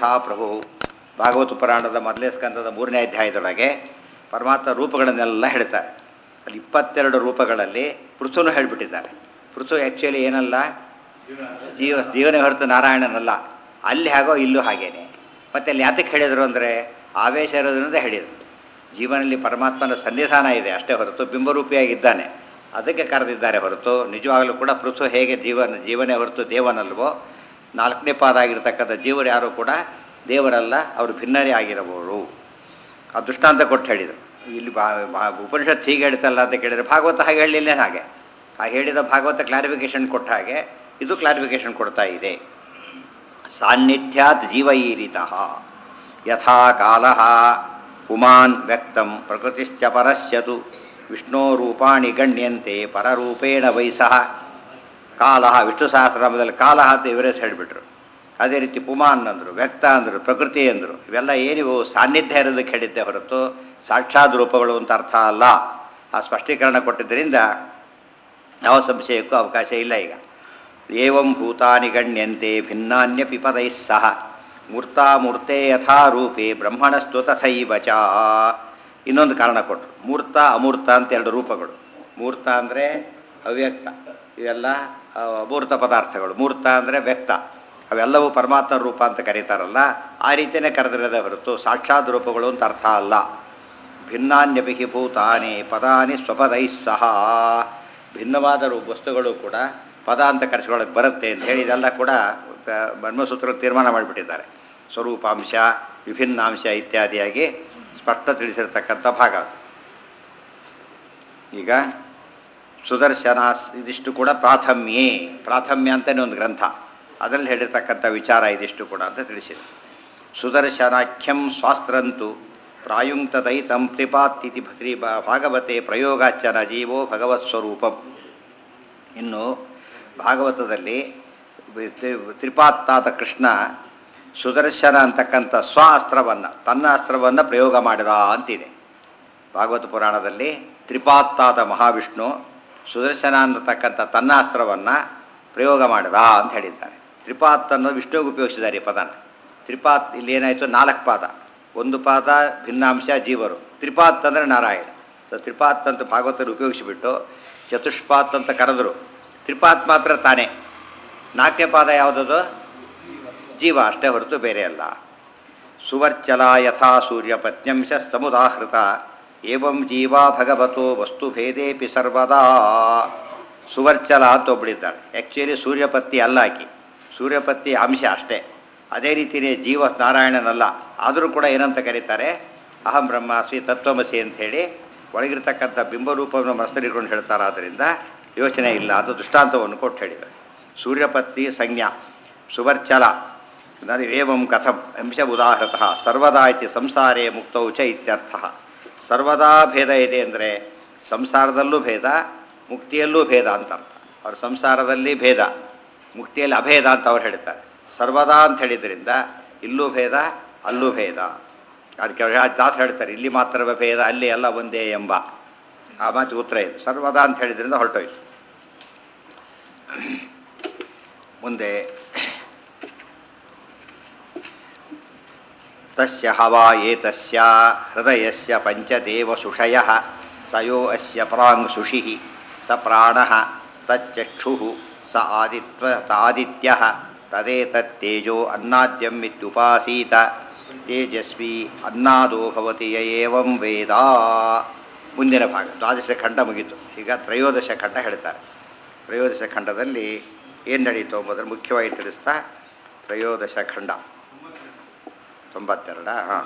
ಯಥಾ ಪ್ರಭು ಭಾಗವತ ಪುರಾಣದ ಮೊದಲೇ ಸ್ಕಂದದ ಮೂರನೇ ಅಧ್ಯಾಯದೊಳಗೆ ಪರಮಾತ್ಮ ರೂಪಗಳನ್ನೆಲ್ಲ ಹೇಳ್ತಾರೆ ಅಲ್ಲಿ ಇಪ್ಪತ್ತೆರಡು ರೂಪಗಳಲ್ಲಿ ಪೃಥುನು ಹೇಳಿಬಿಟ್ಟಿದ್ದಾರೆ ಪೃಥು ಆ್ಯಕ್ಚುಲಿ ಏನಲ್ಲ ಜೀವ ಜೀವನ ಹೊರತು ನಾರಾಯಣನಲ್ಲ ಅಲ್ಲಿ ಹಾಗೋ ಇಲ್ಲೂ ಹಾಗೇನೆ ಮತ್ತೆ ಅಲ್ಲಿ ಯಾತಕ್ಕೆ ಹೇಳಿದರು ಅಂದರೆ ಆವೇಶ ಇರೋದ್ರಿಂದ ಹೇಳಿದರು ಜೀವನದಲ್ಲಿ ಪರಮಾತ್ಮನ ಸನ್ನಿಧಾನ ಇದೆ ಅಷ್ಟೇ ಹೊರತು ಬಿಂಬರೂಪಿಯಾಗಿದ್ದಾನೆ ಅದಕ್ಕೆ ಕರೆದಿದ್ದಾರೆ ಹೊರತು ನಿಜವಾಗಲೂ ಕೂಡ ಪೃಥು ಹೇಗೆ ಜೀವನ ಜೀವನೇ ಹೊರತು ದೇವನಲ್ವೋ ನಾಲ್ಕನೇ ಪಾದ ಆಗಿರ್ತಕ್ಕಂಥ ಜೀವರು ಯಾರು ಕೂಡ ದೇವರಲ್ಲ ಅವರು ಭಿನ್ನರೇ ಆಗಿರಬಹುದು ಆ ದೃಷ್ಟಾಂತ ಕೊಟ್ಟು ಹೇಳಿದರು ಇಲ್ಲಿ ಬಾ ಬಾ- ಉಪನಿಷತ್ ಹೀಗೆ ಹೇಳ್ತಲ್ಲ ಅಂತ ಕೇಳಿದರೆ ಭಾಗವತ ಹಾಗೆ ಹೇಳಲಿಲ್ಲ ಹಾಗೆ ಆ ಹೇಳಿದ ಭಾಗವತ ಕ್ಲಾರಿಫಿಕೇಶನ್ ಕೊಟ್ಟ ಹಾಗೆ ಇದು ಕ್ಲಾರಿಫಿಕೇಶನ್ ಕೊಡ್ತಾ ಇದೆ ಸಾನ್ನಿಧ್ಯಾತ್ ಜೀವೈರಿತಃ ಯಥಾ ಕಾಲ ಪುಮಾನ್ ವ್ಯಕ್ತಂ ಪ್ರಕೃತಿಶ್ಚ ಪರಸ್ಯತು ವಿಷ್ಣೋ ರೂಪಾಣಿ ಗಣ್ಯಂತೆ ಪರರೂಪೇಣ ವೈಸಃ ಕಾಲ ವಿಷ್ಣು ಸಹಸ್ರನಾಮದಲ್ಲಿ ಕಾಲ ಅಂತ ಇವರೇ ಹೇಳಿಬಿಟ್ರು ಅದೇ ರೀತಿ ಪುಮಾನ್ ಅಂದರು ವ್ಯಕ್ತ ಅಂದರು ಪ್ರಕೃತಿ ಅಂದರು ಇವೆಲ್ಲ ಏನಿವು ಸಾನ್ನಿಧ್ಯ ಇರೋದಕ್ಕೆ ಹೇಳಿದ್ದೆ ಹೊರತು ಸಾಕ್ಷಾತ್ ರೂಪಗಳು ಅಂತ ಅರ್ಥ ಅಲ್ಲ ಆ ಸ್ಪಷ್ಟೀಕರಣ ಕೊಟ್ಟಿದ್ದರಿಂದ ಯಾವ ಸಂಶಯಕ್ಕೂ ಅವಕಾಶ ಇಲ್ಲ ಈಗ ಏವಂ ಭೂತಾನಿ ಗಣ್ಯಂತೆ ಭಿನ್ನಾನ್ಯಪಿ ಪದೈಃ ಸಹ ಮೂರ್ತಾಮೂರ್ತೆ ಯಥಾ ರೂಪೇ ಬ್ರಹ್ಮಣಸ್ತು ತಥೈವ ಚ ಇನ್ನೊಂದು ಕಾರಣ ಕೊಟ್ಟರು ಮೂರ್ತ ಅಮೂರ್ತ ಅಂತ ಎರಡು ರೂಪಗಳು ಮೂರ್ತ ಅಂದರೆ ಅವ್ಯಕ್ತ ಇವೆಲ್ಲ ಆ, ಅಮೂರ್ತ ಪದಾರ್ಥಗಳು ಮೂರ್ತ ಅಂದರೆ ವ್ಯಕ್ತ ಅವೆಲ್ಲವೂ ಪರಮಾತ್ಮ ರೂಪ ಅಂತ ಕರೀತಾರಲ್ಲ ಆ ರೀತಿಯೇ ಕರೆದಿರೋದೇ ಹೊರತು ಸಾಕ್ಷಾತ್ ರೂಪಗಳು ಅಂತ ಅರ್ಥ ಅಲ್ಲ ಭಿನ್ನಾನ್ಯಪಿ ಹಿ ಭೂತಾನಿ ಪದಾನಿ ಸ್ವಪದೈಃ ಸಹ ಭಿನ್ನವಾದ ರೂ- ವಸ್ತುಗಳು ಕೂಡ ಪದ ಅಂತ ಕರೆಸ್ಕೊಳ್ಳೋಕೆ ಬರುತ್ತೆ ಅಂತ ಹೇಳಿ ಇದೆಲ್ಲ ಕೂಡ ಆ, ಬ್ರಹ್ಮಸೂತ್ರ ತೀರ್ಮಾನ ಮಾಡಿಬಿಟ್ಟಿದ್ದಾರೆ ಸ್ವರೂಪಾಂಶ ವಿಭಿನ್ನಾಂಶ ಇತ್ಯಾದಿಯಾಗಿ ಸ್ಪಷ್ಟ ತಿಳಿಸಿರ್ತಕ್ಕಂಥ ಭಾಗ ಅದು. ಈಗ ಸುದರ್ಶನ ಇದಿಷ್ಟು ಕೂಡ ಪ್ರಾಥಮ್ಯೇ ಪ್ರಾಥಮ್ಯ ಅಂತಲೇ ಒಂದು ಗ್ರಂಥ ಅದರಲ್ಲಿ ಹೇಳಿರ್ತಕ್ಕಂಥ ವಿಚಾರ ಇದಿಷ್ಟು ಕೂಡ ಅಂತ ತಿಳಿಸಿದೆ ಸುದರ್ಶನಾಖ್ಯಂ ಸ್ವಾಸ್ತ್ರಂತು ಪ್ರಾಯುಂಕ್ತದೈತಂ ತ್ರಿಪಾತ್ತಿತಿ ಶ್ರೀ ಭಾ- ಭಾಗವತೆ ಪ್ರಯೋಗಾಚನ ಜೀವೋ ಭಗವತ್ ಸ್ವರೂಪಂ ಇನ್ನು ಭಾಗವತದಲ್ಲಿ ತ್ರಿ- ತ್ರಿಪಾತ್ತಾದ ಕೃಷ್ಣ ಸುದರ್ಶನ ಅಂತಕ್ಕಂಥ ಸ್ವ ಅಸ್ತ್ರವನ್ನು ತನ್ನ ಅಸ್ತ್ರವನ್ನು ಪ್ರಯೋಗ ಮಾಡಿದ ಅಂತಿದೆ ಭಾಗವತ ಪುರಾಣದಲ್ಲಿ ತ್ರಿಪಾತ್ತಾದ ಮಹಾವಿಷ್ಣು ಸುದರ್ಶನ ಅನ್ನತಕ್ಕಂಥ ತನ್ನ ಅಸ್ತ್ರವನ್ನು ಪ್ರಯೋಗ ಮಾಡಿದ ಅಂತ ಹೇಳಿದ್ದಾರೆ ತ್ರಿಪಾತ್ ಅನ್ನೋದು ವಿಷ್ಣುವಿಗೆ ಉಪಯೋಗಿಸಿದ್ದಾರೆ ಈ ಪದನ ತ್ರಿಪಾತ್ ಇಲ್ಲಿ ಏನಾಯಿತು ನಾಲ್ಕು ಪಾದ ಒಂದು ಪಾದ ಭಿನ್ನಾಂಶ ಜೀವರು ತ್ರಿಪಾತ್ ಅಂದರೆ ನಾರಾಯಣ ಸೊ ತ್ರಿಪಾತ್ ಅಂತ ಭಾಗವತರು ಉಪಯೋಗಿಸಿಬಿಟ್ಟು ಚತುಷ್ಪಾತ್ ಅಂತ ಕರೆದರು ತ್ರಿಪಾತ್ ಮಾತ್ರ ತಾನೇ ನಾಲ್ಕನೇ ಪಾದ ಯಾವುದದು ಜೀವ ಅಷ್ಟೇ ಹೊರತು ಬೇರೆ ಅಲ್ಲ ಸುವರ್ಚಲ ಯಥಾ ಸೂರ್ಯಪತ್ಯಂಶ ಸಮುದಾಹೃತ ಏವಂ ಜೀವ ಭಗವತೋ ವಸ್ತು ಭೇದೇಪಿ ಸರ್ವದಾ ಸುವರ್ಚಲ ಅಂತ ಒಬ್ಬಳಿದ್ದಾಳೆ ಆ್ಯಕ್ಚುಲಿ ಸೂರ್ಯಪತ್ತಿ ಅಲ್ಲ ಆಕಿ ಸೂರ್ಯಪತ್ತಿ ಅಂಶ ಅಷ್ಟೇ ಅದೇ ರೀತಿಯೇ ಜೀವ ನಾರಾಯಣನಲ್ಲ ಆದರೂ ಕೂಡ ಏನಂತ ಕರೀತಾರೆ ಅಹಂ ಬ್ರಹ್ಮಾಸ್ಮಿ ತತ್ವಮಸಿ ಅಂಥೇಳಿ ಒಳಗಿರ್ತಕ್ಕಂಥ ಬಿಂಬರೂಪವನ್ನು ಮನಸ್ಸಲ್ಲಿಟ್ಕೊಂಡು ಹೇಳ್ತಾರೆ ಆದ್ದರಿಂದ ಯೋಚನೆ ಇಲ್ಲ ಅದು ದೃಷ್ಟಾಂತವನ್ನು ಕೊಟ್ಟು ಹೇಳಿದ್ದಾರೆ ಸೂರ್ಯಪತ್ತಿ ಸಂಜ್ಞಾ ಸುವರ್ಚಲ ನಾನು ಏವಂ ಕಥಂ ಅಂಶ ಉದಾಹೃತಃ ಸರ್ವದಾ ಇತಿ ಸಂಸಾರೇ ಮುಕ್ತೌ ಚ ಇತ್ಯರ್ಥ ಸರ್ವದಾ ಭೇದ ಇದೆ ಅಂದರೆ ಸಂಸಾರದಲ್ಲೂ ಭೇದ ಮುಕ್ತಿಯಲ್ಲೂ ಭೇದ ಅಂತ ಅರ್ಥ ಅವ್ರ ಸಂಸಾರದಲ್ಲಿ ಭೇದ ಮುಕ್ತಿಯಲ್ಲಿ ಅಭೇದ ಅಂತ ಅವ್ರು ಹೇಳ್ತಾರೆ ಸರ್ವದಾ ಅಂತ ಹೇಳಿದ್ರಿಂದ ಇಲ್ಲೂ ಭೇದ ಅಲ್ಲೂ ಭೇದ ಅದಕ್ಕೆ ಅವ್ರು ಹೇಳ್- ದಾಸ ಹೇಳ್ತಾರೆ ಇಲ್ಲಿ ಮಾತ್ರವೇ ಭೇದ ಅಲ್ಲಿ ಎಲ್ಲ ಒಂದೇ ಎಂಬ ಆ ಮಾತು ಉತ್ತರ ಇದೆ ಸರ್ವದಾ ಅಂತ ಹೇಳಿದ್ರಿಂದ ಹೊರಟೋಯ್ತು ಮುಂದೆ ತಸ್ಯ ಹವಾ ಏತಸ್ಯ ಹೃದಯಸ್ಯ ಪಂಚದೇವಸುಷಯಃ ಸ ಯೋ ಅಸ್ಯ ಪ್ರಾಂಗ್ ಸುಷಿಃ ಸ ಪ್ರಾಣಃ ತಚ್ಚಕ್ಷುಃ ಸ ಆದಿತ್ವ ಆದಿತ್ಯಃ ತದೇತತ್ತೇಜೋ ಅನ್ನಾದ್ಯಂ ಇತ್ಯುಪಾಸೀತ ತೇಜಸ್ವಿ ಅನ್ನಾದೋ ಭವತಿ ಯ ಏವಂ ವೇದ ಮುಂದಿನ ಭಾಗ ದ್ವಾದಶ ಖಂಡ ಮುಗೀತು ಈಗ ತ್ರಯೋದಶ ಖಂಡ ಹೇಳ್ತಾರೆ ತ್ರಯೋದಶ ಖಂಡದಲ್ಲಿ ಏನು ನಡೀತು ಮೊದಲು ಮುಖ್ಯವಾಗಿ ತಿಳಿಸ್ತಾ ತ್ರಯೋದಶ ಖಂಡ ತೊಂಬತ್ತೆರಡ ಹಾಂ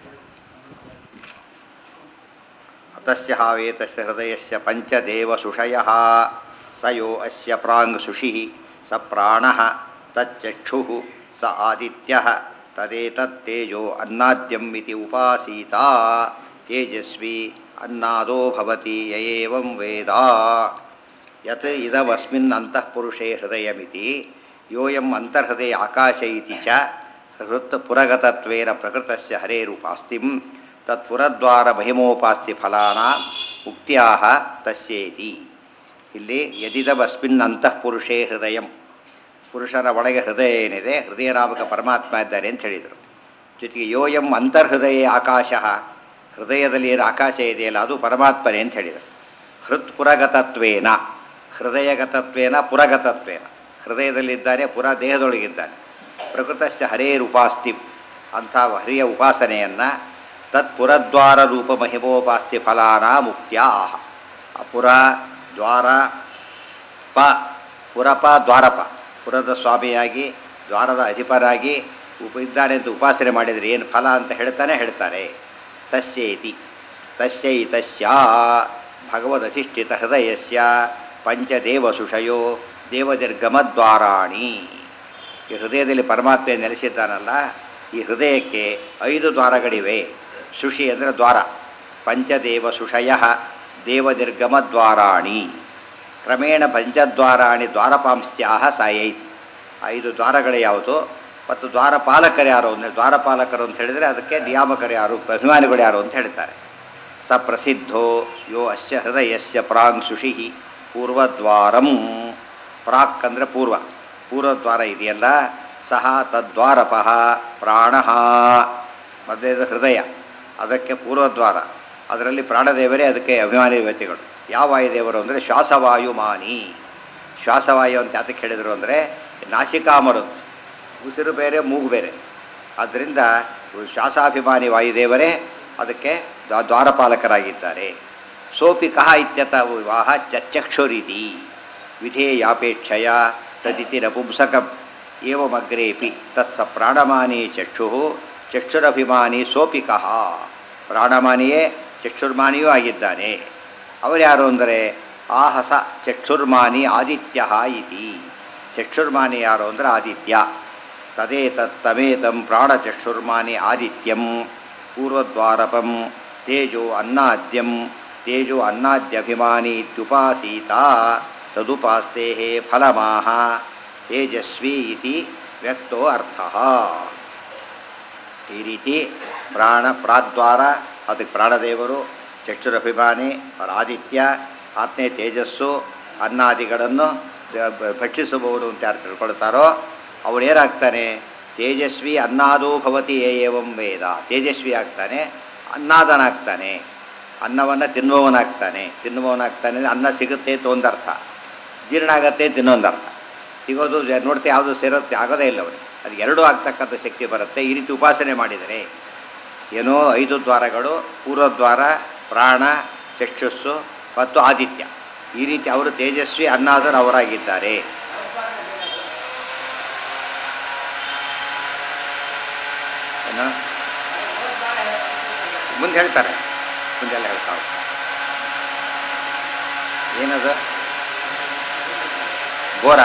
ಅತಸ್ಯ ಹಾವೇತಸ್ಯ ಹೃದಯಸ್ಯ ಪಂಚದೇವಸುಷಯಃ ಸ ಯೋ ಅಸ್ಯ ಪ್ರಾಂಗ್ ಸುಷಿಃ ಸ ಪ್ರಾಣಃ ತಚ್ಚಕ್ಷುಃ ಸ ಆದಿತ್ಯಃ ತದೇತತ್ತೇಜೋ ಅನ್ನಾದ್ಯಂ ಇತಿ ಉಪಾಸೀತ ತೇಜಸ್ವಿ ಅನ್ನಾದೋ ಭವತಿ ಯ ಏವಂ ವೇದ ಯತ್ ಇದಮಸ್ಮಿನ್ ಅಂತಃಪುರುಷೇ ಹೃದಯಮಿತಿ ಯೋಯಂ ಅಂತರ್ಹೃದಯ ಆಕಾಶ ಇತಿ ಚ ಹೃತ್ ಪುರಗತತ್ವೇನ ಪ್ರಕೃತಸ್ಯ ಹರೇರುಪಾಸ್ತಿಂ ತತ್ಪುರದ್ವಾರ ಮಹಿಮೋಪಾಸ್ತಿ ಫಲಾನ ಉಕ್ತ್ಯಾಹ ತಸ್ಯೇತಿ ಇಲ್ಲಿ ಯದಿದಮಸ್ಮಿನ್ ಅಂತಃಪುರುಷೇ ಹೃದಯಂ ಪುರುಷನ ಒಳಗೆ ಹೃದಯ ಏನಿದೆ ಹೃದಯ ನಾಮಕ ಪರಮಾತ್ಮ ಇದ್ದಾನೆ ಅಂತ ಹೇಳಿದರು ಜೊತೆಗೆ ಯೋಯಂ ಅಂತರ್ಹೃದಯ ಆಕಾಶ ಹೃದಯದಲ್ಲಿ ಏನು ಆಕಾಶ ಇದೆಯಲ್ಲ ಅದು ಪರಮಾತ್ಮನೇ ಅಂತ ಹೇಳಿದರು ಹೃತ್ ಪುರಗತತ್ವೇನ ಹೃದಯಗತತ್ವೇನ ಪುರಗತತ್ವೇನ ಹೃದಯದಲ್ಲಿದ್ದಾನೆ ಪುರ ದೇಹದೊಳಗಿದ್ದಾನೆ ಪ್ರಕೃತಸ್ಯ ಹರೇರುಪಾಸ್ತಿ ಅಂಥ ಹರಿಯ ಉಪಾಸನೆಯನ್ನು ತತ್ಪುರದ್ವಾರ ರೂಪ ಮಹಿಮೋಪಾಸ್ತಿ ಫಲಾನ ಮುಕ್ತ್ಯಾ ಆಹ ಆ ಪುರ ದ್ವಾರ ಪ ಪುರಪ ದ್ವಾರಪ ಪುರದ ಸ್ವಾಮಿಯಾಗಿ ದ್ವಾರದ ಅಧಿಪರಾಗಿ ಉಪ ಇದ್ದಾನೆ ಅಂತ ಉಪಾಸನೆ ಮಾಡಿದರೆ ಏನು ಫಲ ಅಂತ ಹೇಳ್ತಾನೆ ಹೇಳ್ತಾರೆ ತಸ್ಯೇತಿ ತಸ್ಯೈ ತಸ್ಯ ಭಗವದಧಿಷ್ಠಿತ ಹೃದಯಸ್ಯ ಪಂಚದೇವಸುಷಯೋ ದೇವದಿರ್ಗಮದ್ವಾರಾಣಿ ಈ ಹೃದಯದಲ್ಲಿ ಪರಮಾತ್ಮ ನೆಲೆಸಿದ್ದಾನಲ್ಲ ಈ ಹೃದಯಕ್ಕೆ ಐದು ದ್ವಾರಗಳಿವೆ ಸುಷಿ ಅಂದರೆ ದ್ವಾರ ಪಂಚದೇವ ಸುಷಯ ದೇವದಿರ್ಗಮದ್ವಾರಾಣಿ ಕ್ರಮೇಣ ಪಂಚದ್ವಾರಾಣಿ ದ್ವಾರಪಾಂಶ್ಚಾಹ ಸಾಯೈತ್ ಐದು ದ್ವಾರಗಳು ಯಾವುದು ಮತ್ತು ದ್ವಾರಪಾಲಕರು ಯಾರು ಅಂದರೆ ದ್ವಾರಪಾಲಕರು ಅಂತ ಹೇಳಿದರೆ ಅದಕ್ಕೆ ನಿಯಾಮಕರು ಯಾರು ಅಭಿಮಾನಿಗಳು ಯಾರು ಅಂತ ಹೇಳ್ತಾರೆ ಸ ಪ್ರಸಿದ್ಧೋ ಯೋ ಅಸ್ಯ ಹೃದಯಸ್ಯ ಪ್ರಾಂಗ್ ಸುಷಿ ಪೂರ್ವದ್ವಾರಂ ಪ್ರಾಕ್ ಅಂದರೆ ಪೂರ್ವ ಪೂರ್ವದ್ವಾರ ಇದೆಯಲ್ಲ ಸಹ ತದ್ವಾರಪಃ ಪ್ರಾಣ ಮೊದಲೇದು ಹೃದಯ ಅದಕ್ಕೆ ಪೂರ್ವದ್ವಾರ ಅದರಲ್ಲಿ ಪ್ರಾಣದೇವರೇ ಅದಕ್ಕೆ ಅಭಿಮಾನಿ ವ್ಯಕ್ತಿಗಳು ಯಾವ ವಾಯುದೇವರು ಅಂದರೆ ಶ್ವಾಸವಾಯುಮಾನಿ ಶ್ವಾಸವಾಯು ಅಂತ ಯಾತಕ್ಕೆ ಹೇಳಿದರು ಅಂದರೆ ನಾಸಿಕಾಮರು ಉಸಿರು ಬೇರೆ ಮೂಗು ಬೇರೆ ಆದ್ದರಿಂದ ಶ್ವಾಸಾಭಿಮಾನಿ ವಾಯುದೇವರೇ ಅದಕ್ಕೆ ದ್ವಾ- ದ್ವಾರಪಾಲಕರಾಗಿದ್ದಾರೆ ಸೋಪಿ ಕಹ ಇತ್ಯತ ವಿವಾಹ ಚಕ್ಷುರಿತಿ ವಿಧೇಯಾಪೇಕ್ಷಯ ತದಿತಿ ನಪುಂಸಕಂ ಏವಮಗ್ರೇಪಿ ತತ್ಸ ಪ್ರಾಣಮಾನಿ ಚಕ್ಷು ಚಕ್ಷುರಭಿಮಾನಿ ಸೋಪಿ ಕಹ ಪ್ರಾಣಮಾನಿಯೇ ಚಕ್ಷುರ್ಮಾನಿಯೂ ಆಗಿದ್ದಾನೆ ಅವರು ಯಾರು ಅಂದರೆ ಆಹಸ ಚಕ್ಷುರ್ಮಾನಿ ಆದಿತ್ಯ ಇತಿ ಚಕ್ಷುರ್ಮಾನಿ ಯಾರು ಅಂದರೆ ಆದಿತ್ಯ ತದೇತತ್ತಮೇತಂ ಪ್ರಾಣಚಕ್ಷುರ್ಮಾನಿ ಆದಿತ್ಯಂ ಪೂರ್ವದ್ವಾರಪಂ ತೇಜೋ ಅನ್ನಾದ್ಯಂ ತೇಜೋ ಅನ್ನಾದ್ಯಭಿಮಾನಿ ಇತ್ಯುಪಾಸೀತ ತದುಪಾಸ್ತೆ ಫಲಮಾಹ ತೇಜಸ್ವಿ ಇತಿ ವ್ಯಕ್ತೋ ಅರ್ಥಃ ಈ ರೀತಿ ಪ್ರಾಣ ಪ್ರಾದ್ವಾರ ಅದಕ್ಕೆ ಪ್ರಾಣದೇವರು ಚಕ್ಷುರಭಿಮಾನಿ ಅವರ ಆದಿತ್ಯ ಆತ್ಮೇ ತೇಜಸ್ಸು ಅನ್ನಾದಿಗಳನ್ನು ದ- ಬ- ಭಕ್ಷಿಸಬಹುದು ಅಂತ ಯಾರು ತಿಳ್ಕೊಳ್ತಾರೋ ಅವನೇನಾಗ್ತಾನೆ ತೇಜಸ್ವಿ ಅನ್ನಾದೋ ಭವತಿ ಏ ಏವಂ ವೇದ ತೇಜಸ್ವಿ ಆಗ್ತಾನೆ ಅನ್ನಾದನಾಗ್ತಾನೆ ಅನ್ನವನ್ನು ತಿನ್ನುವವನಾಗ್ತಾನೆ ತಿನ್ನುವವನಾಗ್ತಾನೆ ಅಂದ್ರೆ ಅನ್ನ ಸಿಗುತ್ತೆ ಅಂತ ಒಂದರ್ಥ ಜೀರ್ಣ ಆಗತ್ತೆ ಅಂತ ಇನ್ನೊಂದರ್ಥ ಸಿಗೋದು ಜ- ನೋಡ್ತೆ ಯಾವುದು ಸೇರುತ್ತೆ ಆಗೋದೇ ಇಲ್ಲ ಅವನಿಗೆ ಅದು ಎರಡೂ ಆಗ್ತಕ್ಕಂಥ ಶಕ್ತಿ ಬರುತ್ತೆ ಈ ರೀತಿ ಉಪಾಸನೆ ಮಾಡಿದರೆ ಏನೋ ಐದು ದ್ವಾರಗಳು ಪೂರ್ವದ್ವಾರ ಪ್ರಾಣ ಚಕ್ಷುಸ್ಸು ಮತ್ತು ಆದಿತ್ಯ ಈ ರೀತಿ ಅವರು ತೇಜಸ್ವಿ ಅನ್ನಾದರು ಅವರಾಗಿದ್ದಾರೆ ಏನು ಮುಂದೆ ಹೇಳ್ತಾರೆ ಮುಂದೆಲ್ಲ ಹೇಳ್ತಾ ಹೋಗ್ತಾರೆ. ಏನದು ಗೋರ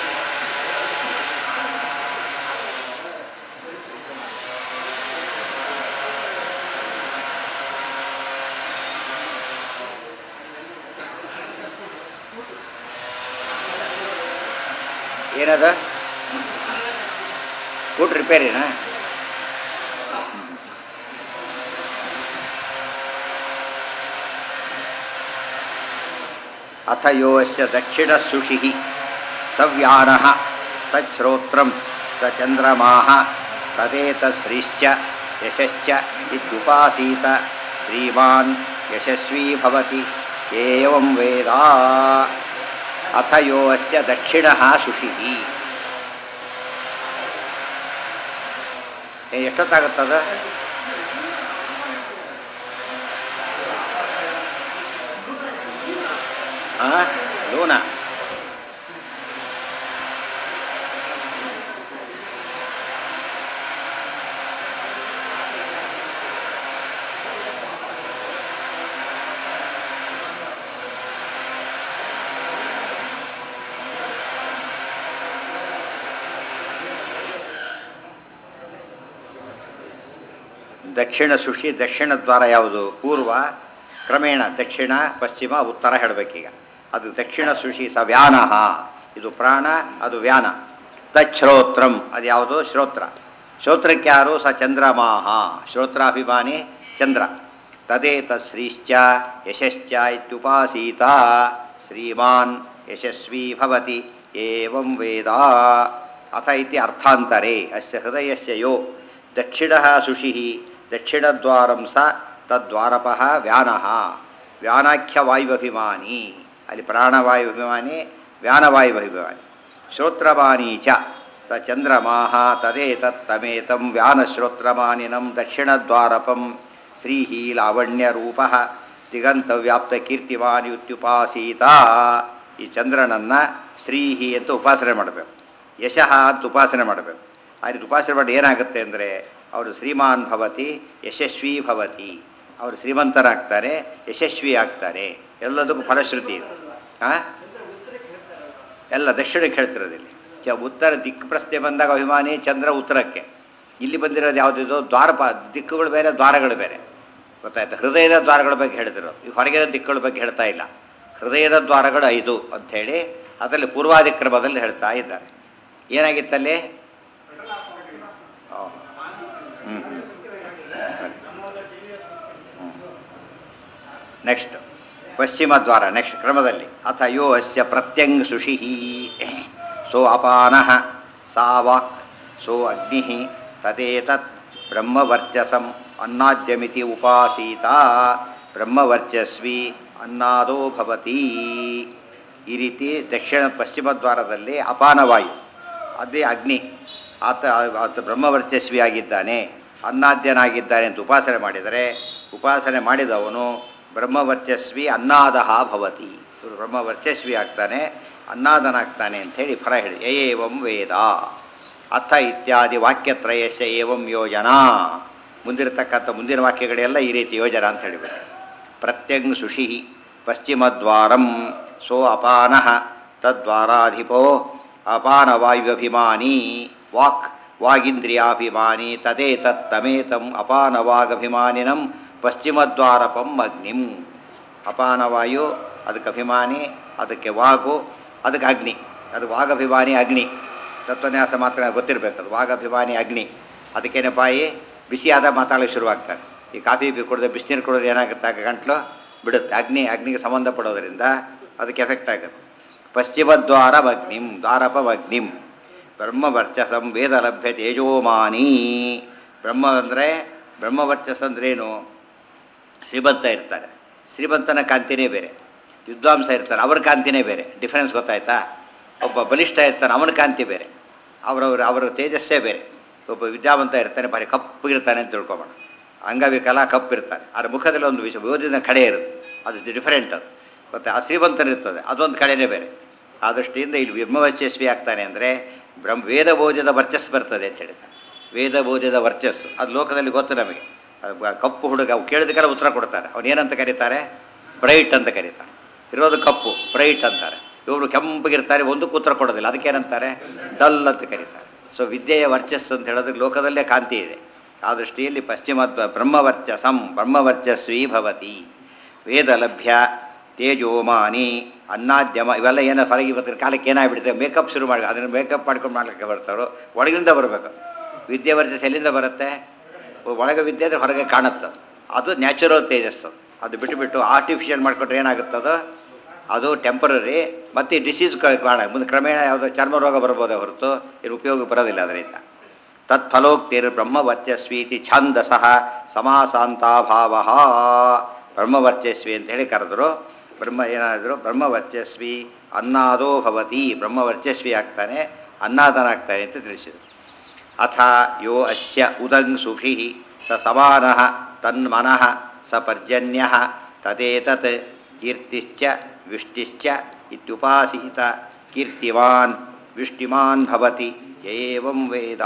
ಏನದ ಫುಡ್ ರಿಪೇರಿನಾ ಅಥ ಯೋಶ್ಯ ದಕ್ಷಿಣ ಸುಷಿ ಸವ್ಯಾನ ತಚ್ಶ್ರೋತ್ರಂ ಸ ಚಂದ್ರಮಾ ತದೇತಶ್ರೀಶ್ಚ ಯಶಶ್ಚ ಇತ್ಯುಪಾಸೀತ ಶ್ರೀಮಾನ್ ಯಶಸ್ವೀ ಭವತಿ ಏವಂ ವೇದ ಅಥ ಯೋಶ್ಯ ದಕ್ಷಿಣ ಸುಷಿ ಎಷ್ಟೊತ್ತಾಗುತ್ತದ ಹಾಂ ಲೋನ ದಕ್ಷಿಣ ಸುಷಿ ದಕ್ಷಿಣ ದ್ವಾರ ಯಾವುದು ಪೂರ್ವ ಕ್ರಮೇಣ ದಕ್ಷಿಣ ಪಶ್ಚಿಮ ಉತ್ತರ ಹೇಳಬೇಕೀಗ ಅದು ದಕ್ಷಿಣ ಸುಷಿ ಸ ವ್ಯಾನ ಇದು ಪ್ರಾಣ ಅದು ವ್ಯಾನ ತಚ್ಶ್ರೋತ್ರಂ ಅದು ಯಾವುದು ಶ್ರೋತ್ರ ಶ್ರೋತ್ರಕ್ಕೆ ಯಾರು ಸ ಚಂದ್ರಮಾಹ ಶ್ರೋತ್ರಾಭಿಮಾನಿ ಚಂದ್ರ ತದೇತ ಶ್ರೀಶ್ಚ ಯಶಶ್ಚ ಇತ್ಯುಪಾಸೀತ ಶ್ರೀಮಾನ್ ಯಶಸ್ವಿ ಭವತಿ ಏವಂ ವೇದ ಅಥ ಇತಿ ಅರ್ಥಾಂತರೆ ಅಸ್ಯ ಹೃದಯಸ್ಯ ಯೋ ದಕ್ಷಿಣ ಶುಷಿ ದಕ್ಷಿಣದ್ವಾರಂ ಸ ತದ್ವಾರಪ ವ್ಯಾನಃ ವ್ಯಾನಾಖ್ಯ ವಾಯುವಭಿಮಾನಿ ಅಲ್ಲಿ ಪ್ರಾಣವಾಯುವಭಿಮಾನಿ ವ್ಯಾನವಾಯುವಭಿಮಾನಿ ಶ್ರೋತ್ರಮಾನಿ ಚ ಸ ಚಂದ್ರಮಾಹ ತದೇತತ್ತಮೇತಂ ವ್ಯಾನಶ್ರೋತ್ರಮಾನಿನಂ ದಕ್ಷಿಣದ್ವಾರಪಂ ಶ್ರೀಹಿ ಲಾವಣ್ಯರೂಪ ದಿಗಂತವ್ಯಾಪ್ತ ಕೀರ್ತಿಮಾನಿ ಇತ್ಯುಪಾಸೀತ ಈ ಚಂದ್ರನನ್ನು ಶ್ರೀಹಿ ಅಂತ ಉಪಾಸನೆ ಮಾಡಬೇಕು ಯಶಃ ಅಂತ ಉಪಾಸನೆ ಮಾಡಬೇಕು ಆ ರೀತಿ ಉಪಾಸನೆ ಮಾಡಿ ಏನಾಗುತ್ತೆ ಅಂದರೆ ಅವರು ಶ್ರೀಮಾನ್ ಭವತಿ ಯಶಸ್ವಿ ಭವತಿ ಅವರು ಶ್ರೀಮಂತರಾಗ್ತಾರೆ ಯಶಸ್ವಿ ಆಗ್ತಾರೆ ಎಲ್ಲದಕ್ಕೂ ಫಲಶ್ರುತಿ ಇದೆ ಹಾಂ ಎಲ್ಲ ದಕ್ಷಿಣಕ್ಕೆ ಹೇಳ್ತಿರೋದಿಲ್ಲಿ ಚ ಉತ್ತರ ದಿಕ್ಕು ಪ್ರಶ್ನೆ ಬಂದಾಗ ಅಭಿಮಾನಿ ಚಂದ್ರ ಉತ್ತರಕ್ಕೆ ಇಲ್ಲಿ ಬಂದಿರೋದು ಯಾವುದಿದು ದ್ವಾರಪ ದಿಕ್ಕುಗಳು ಬೇರೆ ದ್ವಾರಗಳು ಬೇರೆ ಗೊತ್ತಾಯ್ತು ಹೃದಯದ ದ್ವಾರಗಳ ಬಗ್ಗೆ ಹೇಳ್ತಿರೋ ಈ ಹೊರಗಿನ ದಿಕ್ಕುಗಳ ಬಗ್ಗೆ ಹೇಳ್ತಾ ಇಲ್ಲ ಹೃದಯದ ದ್ವಾರಗಳು ಐದು ಅಂಥೇಳಿ ಅದರಲ್ಲಿ ಪೂರ್ವಾದಿಕ್ರಮದಲ್ಲಿ ಹೇಳ್ತಾ ಇದ್ದಾರೆ ಏನಾಗಿತ್ತಲ್ಲಿ ಹ್ಞೂ ನೆಕ್ಸ್ಟ್ ಪಶ್ಚಿಮ ದ್ವಾರ ನೆಕ್ಸ್ಟ್ ಕ್ರಮದಲ್ಲಿ ಅಥ ಯೋ ಅಸ್ಯ ಪ್ರತ್ಯಂಗ್ ಸುಷಿ ಸೋ ಅಪಾನ ಸಾ ವಾಕ್ ಸೋ ಅಗ್ನಿ ತದೇತತ್ ಬ್ರಹ್ಮವರ್ಚಸಂ ಅನ್ನಾದ್ಯಮಿತಿ ಉಪಾಸೀತ ಬ್ರಹ್ಮವರ್ಚಸ್ವಿ ಅನ್ನಾದೋ ಭವತಿ ಈ ರೀತಿ ದಕ್ಷಿಣ ಪಶ್ಚಿಮ ದ್ವಾರದಲ್ಲಿ ಅಪಾನವಾಯು ಅದೇ ಅಗ್ನಿ ಆತ ಆತ ಬ್ರಹ್ಮವರ್ಚಸ್ವಿ ಆಗಿದ್ದಾನೆ ಅನ್ನಾದ್ಯನಾಗಿದ್ದಾನೆ ಅಂತ ಉಪಾಸನೆ ಮಾಡಿದರೆ ಉಪಾಸನೆ ಮಾಡಿದವನು ಬ್ರಹ್ಮವರ್ಚಸ್ವಿ ಅನ್ನಾದಹ ಭವತಿ ಇವರು ಬ್ರಹ್ಮವರ್ಚಸ್ವಿ ಆಗ್ತಾನೆ ಅನ್ನಾದನಾಗ್ತಾನೆ ಅಂಥೇಳಿ ಫಲ ಹೇಳಿ ಏವಂ ವೇದ ಅಥ ಇತ್ಯಾದಿ ವಾಕ್ಯತ್ರಯಸ್ಯ ಏವಂ ಯೋಜನಾ ಮುಂದಿರತಕ್ಕಂಥ ಮುಂದಿನ ವಾಕ್ಯಗಳೆಲ್ಲ ಈ ರೀತಿ ಯೋಜನಾ ಅಂತ ಹೇಳಿಬಿಟ್ಟು ಪ್ರತ್ಯಂಗ್ ಸುಷಿ ಪಶ್ಚಿಮದ್ವಾರಂ ಸೋ ಅಪಾನ ತದ್ವಾರಾಧಿಪೋ ಅಪಾನವಾಯುಭಿಮಾನಿ ವಾಕ್ ವಾಗೀಂದ್ರಿಯಾಭಿಮಾನಿ ತದೇತತ್ತಮೇತಂ ಅಪಾನವಾಗಭಿಮಾನಿನಂ ಪಶ್ಚಿಮದ್ವಾರಪಂ ಅಗ್ನಿಂ ಅಪಾನವಾಯು ಅದಕ್ಕೆ ಅಭಿಮಾನಿ ಅದಕ್ಕೆ ವಾಗು ಅದಕ್ಕೆ ಅಗ್ನಿ ಅದು ವಾಗಭಿಮಾನಿ ಅಗ್ನಿ ತತ್ವನ್ಯಾಸ ಮಾತ್ರ ಗೊತ್ತಿರಬೇಕು ಅದು ವಾಗಭಿಮಾನಿ ಅಗ್ನಿ ಅದಕ್ಕೇನೆ ಬಾಯಿ ಬಿಸಿಯಾದ ಮಾತಾಡಲಿಕ್ಕೆ ಶುರುವಾಗ್ತಾರೆ ಈ ಕಾಫಿ ಬಿ ಕುಡಿದ್ರೆ ಬಿಸಿನೀರು ಕುಡಿದ್ರೆ ಏನಾಗುತ್ತೆ ಆಗ ಗಂಟ್ಲು ಬಿಡುತ್ತೆ ಅಗ್ನಿ ಅಗ್ನಿಗೆ ಸಂಬಂಧಪಡೋದರಿಂದ ಅದಕ್ಕೆ ಎಫೆಕ್ಟ್ ಆಗುತ್ತೆ ಪಶ್ಚಿಮದ್ವಾರ ಅಗ್ನಿಂ ದ್ವಾರಪ ಅಗ್ನಿಂ ಬ್ರಹ್ಮವರ್ಚಸಂ ವೇದ ಲಭ್ಯ ತೇಜೋಮಾನಿ ಬ್ರಹ್ಮ ಅಂದರೆ ಬ್ರಹ್ಮವರ್ಚಸ್ ಅಂದ್ರೇನು ಶ್ರೀಮಂತ ಇರ್ತಾರೆ ಶ್ರೀಮಂತನ ಕಾಂತಿನೇ ಬೇರೆ ವಿದ್ವಾಂಸ ಇರ್ತಾರೆ ಅವ್ರ ಕಾಂತಿನೇ ಬೇರೆ ಡಿಫ್ರೆನ್ಸ್ ಗೊತ್ತಾಯ್ತಾ ಒಬ್ಬ ಬಲಿಷ್ಠ ಇರ್ತಾನೆ ಅವನ ಕಾಂತಿ ಬೇರೆ ಅವರವ್ರ ಅವರ ತೇಜಸ್ಸೇ ಬೇರೆ ಒಬ್ಬ ವಿದ್ಯಾವಂತ ಇರ್ತಾನೆ ಭಾರಿ ಕಪ್ಪಗಿರ್ತಾನೆ ಅಂತ ತಿಳ್ಕೊಬೋಣ ಅಂಗವಿಕಲ ಕಪ್ಪಿರ್ತಾನೆ ಅದರ ಮುಖದಲ್ಲಿ ಒಂದು ವಿಷ ಓದಿನ ಕಡೆ ಇರುತ್ತೆ ಅದು ಡಿಫರೆಂಟ್ ಅದು ಮತ್ತು ಆ ಶ್ರೀಮಂತನಿರ್ತದೆ ಅದೊಂದು ಕಡೆನೇ ಬೇರೆ ಆ ದೃಷ್ಟಿಯಿಂದ ಇಲ್ಲಿ ಬ್ರಹ್ಮವರ್ಚಸ್ವಿ ಆಗ್ತಾನೆ ಅಂದರೆ ಬ್ರಹ್ಮ ವೇದ ಬೋಧದ ವರ್ಚಸ್ಸು ಬರ್ತದೆ ಅಂತ ಹೇಳ್ತಾರೆ ವೇದ ಬೋಧದ ವರ್ಚಸ್ಸು ಅದು ಲೋಕದಲ್ಲಿ ಗೊತ್ತು ನಮಗೆ ಅದು ಬ- ಕಪ್ಪು ಹುಡುಗ ಅವು ಕೇಳಿದಕ್ಕೆಲ್ಲ ಉತ್ತರ ಕೊಡ್ತಾರೆ ಅವ್ನು ಏನಂತ ಕರೀತಾರೆ ಬ್ರೈಟ್ ಅಂತ ಕರೀತಾರೆ ಇರೋದು ಕಪ್ಪು ಬ್ರೈಟ್ ಅಂತಾರೆ ಇವರು ಕೆಂಪಗಿರ್ತಾರೆ ಒಂದಕ್ಕೂ ಉತ್ತರ ಕೊಡೋದಿಲ್ಲ ಅದಕ್ಕೇನಂತಾರೆ ಡಲ್ ಅಂತ ಕರೀತಾರೆ ಸೊ ವಿದ್ಯೆಯ ವರ್ಚಸ್ಸು ಅಂತ ಹೇಳೋದಕ್ಕೆ ಲೋಕದಲ್ಲೇ ಕಾಂತಿ ಇದೆ ಆ ದೃಷ್ಟಿಯಲ್ಲಿ ಪಶ್ಚಿಮ ಬ್ರಹ್ಮವರ್ಚಸಂ ಬ್ರಹ್ಮವರ್ಚಸ್ವಿ ಭವತಿ ವೇದ ಲಭ್ಯ ತೇಜೋಮಾನಿ ಅನ್ನಾದ್ಯಮ ಇವೆಲ್ಲ ಏನೋ ಹೊರಗೆ ಇವತ್ತಿನ ಕಾಲಕ್ಕೆ ಏನಾಗ್ಬಿಡುತ್ತೆ ಮೇಕಪ್ ಶುರು ಮಾಡಿ ಅದನ್ನು ಮೇಕಪ್ ಮಾಡ್ಕೊಂಡು ಮಾಡ್ಲಿಕ್ಕೆ ಬರ್ತಾರೋ ಒಳಗಿಂದ ಬರಬೇಕು ವಿದ್ಯೆ ವರ್ಚಸ್ ಎಲ್ಲಿಂದ ಬರುತ್ತೆ ಒಳಗೆ ವಿದ್ಯೆ ಅಂದರೆ ಹೊರಗೆ ಕಾಣುತ್ತೆ ಅದು ನ್ಯಾಚುರಲ್ ತೇಜಸ್ಸು ಅದು ಬಿಟ್ಟು ಬಿಟ್ಟು ಆರ್ಟಿಫಿಷಿಯಲ್ ಮಾಡಿಕೊಂಡ್ರೆ ಏನಾಗುತ್ತದು ಅದು ಟೆಂಪರರಿ ಮತ್ತು ಡಿಸೀಸ್ ಕಾರಣ ಮುಂದೆ ಕ್ರಮೇಣ ಯಾವುದೋ ಚರ್ಮ ರೋಗ ಬರ್ಬೋದೇ ಹೊರತು ಇದು ಉಪಯೋಗ ಬರೋದಿಲ್ಲ ಅದರಿಂದ ತತ್ಫಲೋಕ್ತಿರ್ ಬ್ರಹ್ಮವರ್ಚಸ್ವೀತಿ ಛಂದಸಃ ಸಮಾಸಾಂತಾಭಾವ ಬ್ರಹ್ಮವರ್ಚಸ್ವಿ ಅಂತ ಹೇಳಿ ಕರೆದ್ರು ಬ್ರಹ್ಮ ಏನಾದರೂ ಬ್ರಹ್ಮವರ್ಚಸ್ವಿ ಅನ್ನಾದೋ ಭವತಿ ಬ್ರಹ್ಮವರ್ಚಸ್ವಿ ಆಗ್ತಾನೆ ಅನ್ನಾದನಾಗ್ತಾನೆ ಅಂತ ತಿಳಿಸಿದರು ಅಥ ಯೋ ಅಸ್ಯ ಉದಂಗ್ ಸುಭಿ ಸ ಸಮಾನ ತನ್ಮನಃ ಸ ಪರ್ಜನ್ಯ ತದೇತತ್ ಕೀರ್ತಿಶ್ಚ ವಿಷ್ಟಿಶ್ಚ ಇತ್ಯುಪಾಸೀತ ಕೀರ್ತಿವಾನ್ ವಿಷ್ಟಿಮಾನ್ ಭವತಿ ಏವಂ ವೇದ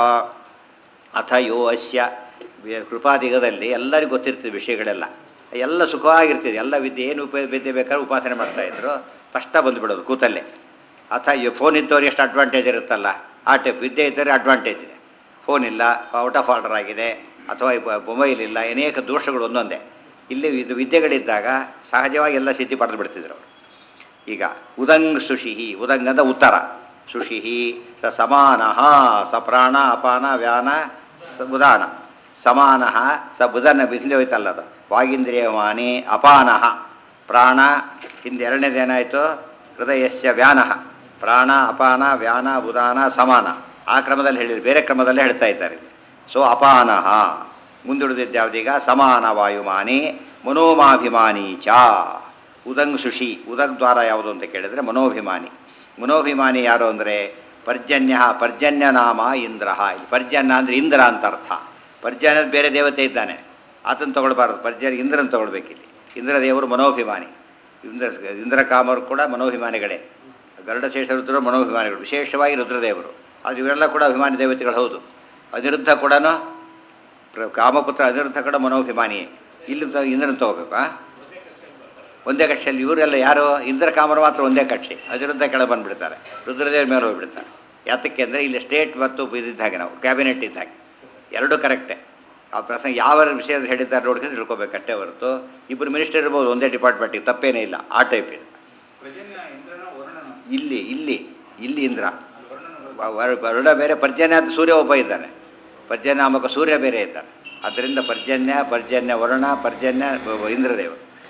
ಅಥ ಯೋ ಅಸ್ಯ ವಿ- ಕೃಪಾದಿಗದಲ್ಲಿ ಎಲ್ಲರಿಗೂ ಗೊತ್ತಿರ್ತದೆ ವಿಷಯಗಳೆಲ್ಲ ಎಲ್ಲ ಸುಖವಾಗಿರ್ತದೆ ಎಲ್ಲ ವಿದ್ಯೆ ಏನು ಉಪ ವಿದ್ಯೆ ಬೇಕಾದ್ರೆ ಉಪಾಸನೆ ಮಾಡ್ತಾಯಿದ್ರು ತಕ್ಷಣ ಬಂದುಬಿಡೋದು ಕೂತಲ್ಲೇ ಅಥ ಈ ಫೋನ್ ಇದ್ದವ್ರಿಗೆ ಎಷ್ಟು ಅಡ್ವಾಂಟೇಜ್ ಇರುತ್ತಲ್ಲ ಆ ಟೈಪ್ ವಿದ್ಯೆ ಇದ್ದರೆ ಅಡ್ವಾಂಟೇಜ್ ಇದೆ ಫೋನ್ ಇಲ್ಲ ಔಟ್ ಆಫ್ ಆರ್ಡರ್ ಆಗಿದೆ ಅಥವಾ ಇವ- ಮೊಬೈಲ್ ಇಲ್ಲ ಅನೇಕ ದೋಷಗಳು ಒಂದೊಂದೇ ಇಲ್ಲಿ ಇದು ವಿದ್ಯೆಗಳಿದ್ದಾಗ ಸಹಜವಾಗಿ ಎಲ್ಲ ಸಿದ್ಧಿ ಪಡೆದು ಬಿಡ್ತಿದ್ರು ಅವರು ಈಗ ಉದಂಗ್ ಸುಷಿಹಿ ಉದಂಗ್ ಅಂದ್ರೆ ಉತ್ತರ ಸುಷಿಹಿ ಸ ಸಮಾನ ಸ ಪ್ರಾಣ ಅಪಾನ ವ್ಯಾನ ಸ ಉದಾನ ಸಮಾನ ಸ ಬುಧನ ಹಿಂದೆ ಹೋಯ್ತಲ್ಲ ಅದು ವಾಗಿಂದ್ರಿಯಮಾನಿ ಅಪಾನ ಪ್ರಾಣ ಹಿಂದೆ ಎರಡನೇದೇನಾಯಿತು ಹೃದಯಸ್ಯ ವ್ಯಾನ ಪ್ರಾಣ ಅಪಾನ ವ್ಯಾನ ಉದಾನ ಸಮಾನ ಆ ಕ್ರಮದಲ್ಲಿ ಹೇಳಿದ್ರು ಬೇರೆ ಕ್ರಮದಲ್ಲೇ ಹೇಳ್ತಾ ಇದ್ದಾರೆ ಇಲ್ಲಿ. ಸೊ ಅಪಾನಃ ಮುಂದುಳಿದಿದ್ದು ಯಾವುದೀಗ ಸಮಾನ ವಾಯುಮಾನಿ ಮನೋಮಾಭಿಮಾನಿ ಚ ಉದಂಗ್ ಸುಷಿ ಉದಗ್ ದ್ವಾರ ಯಾವುದು ಅಂತ ಕೇಳಿದರೆ ಮನೋಭಿಮಾನಿ ಮನೋಭಿಮಾನಿ ಯಾರು ಅಂದರೆ ಪರ್ಜನ್ಯ ಪರ್ಜನ್ಯ ನಾಮ ಇಂದ್ರ ಇಲ್ಲಿ ಪರ್ಜನ್ಯ ಅಂದರೆ ಇಂದ್ರ ಅಂತ ಅರ್ಥ ಪರ್ಜನ್ಯ ಬೇರೆ ದೇವತೆ ಇದ್ದಾನೆ ಆತನ ತಗೊಳ್ಬಾರ್ದು ಪರ್ಜನ್ಯ ಇಂದ್ರನ ತಗೊಳ್ಬೇಕಿಲ್ಲಿ ಇಂದ್ರ ದೇವರು ಮನೋಭಿಮಾನಿ ಇಂದ್ರ ಇಂದ್ರಕಾಮರು ಕೂಡ ಮನೋಭಿಮಾನಿಗಳೇ ಗರುಡಶೇಷ ರುದ್ರ ಮನೋಭಿಮಾನಿಗಳು ವಿಶೇಷವಾಗಿ ರುದ್ರದೇವರು ಅದು ಇವೆಲ್ಲ ಕೂಡ ಅಭಿಮಾನಿ ದೇವತೆಗಳು ಹೌದು ಅನಿರುದ್ಧ ಕೂಡ ಕಾಮಪುತ್ರ ಅನಿರುದ್ಧ ಕೂಡ ಮನೋಭಿಮಾನಿಯೇ ಇಲ್ಲಿ ತ- ಇಂದ್ರನ ತಗೋಬೇಕಾ ಒಂದೇ ಕಕ್ಷೆಯಲ್ಲಿ ಇವರೆಲ್ಲ ಯಾರು ಇಂದ್ರಕಾಮರು ಮಾತ್ರ ಒಂದೇ ಕಕ್ಷೆ ಅನಿರುದ್ಧ ಕೆಳಗೆ ಬಂದುಬಿಡ್ತಾರೆ ರುದ್ರದೇವ್ರ ಮೇಲೆ ಹೋಗ್ಬಿಡ್ತಾರೆ ಯಾತಕ್ಕೆ ಅಂದರೆ ಇಲ್ಲಿ ಸ್ಟೇಟ್ ಮತ್ತು ಇದಿದ್ದಾಗೆ ನಾವು ಕ್ಯಾಬಿನೆಟ್ ಇದ್ದಾಗೆ ಎರಡೂ ಕರೆಕ್ಟೇ ಆ ಪ್ರಸಂಗ ಯಾವ ವಿಷಯದ ಹೇಳಿದ್ದಾರೆ ನೋಡ್ಕೊಂಡು ತಿಳ್ಕೊಬೇಕಷ್ಟೇ ಹೊರತು ಇಬ್ಬರು ಮಿನಿಸ್ಟರ್ ಇರ್ಬೋದು ಒಂದೇ ಡಿಪಾರ್ಟ್ಮೆಂಟಿಗೆ ತಪ್ಪೇನೇ ಇಲ್ಲ ಆ ಟೈಪ್ ಇದೆ ಪ್ರಜನ್ಯ ಇಂದ್ರನ ವರ್ಣನ ಇಲ್ಲಿ ಇಲ್ಲಿ ಇಲ್ಲಿ ಇಂದ್ರ ವ- ವ- ವರುಣ ಬೇರೆ ಪರ್ಜನ್ಯ ಅಂತ ಸೂರ್ಯ ಒಬ್ಬ ಇದ್ದಾನೆ ಪರ್ಜನ್ಯ ನಾಮಕ ಸೂರ್ಯ ಬೇರೆ ಇದ್ದಾನೆ ಅದರಿಂದ ಪರ್ಜನ್ಯ ಪರ್ಜನ್ಯ ವರುಣ ಪರ್ಜನ್ಯ ವ- ವ- ಇಂದ್ರದೇವ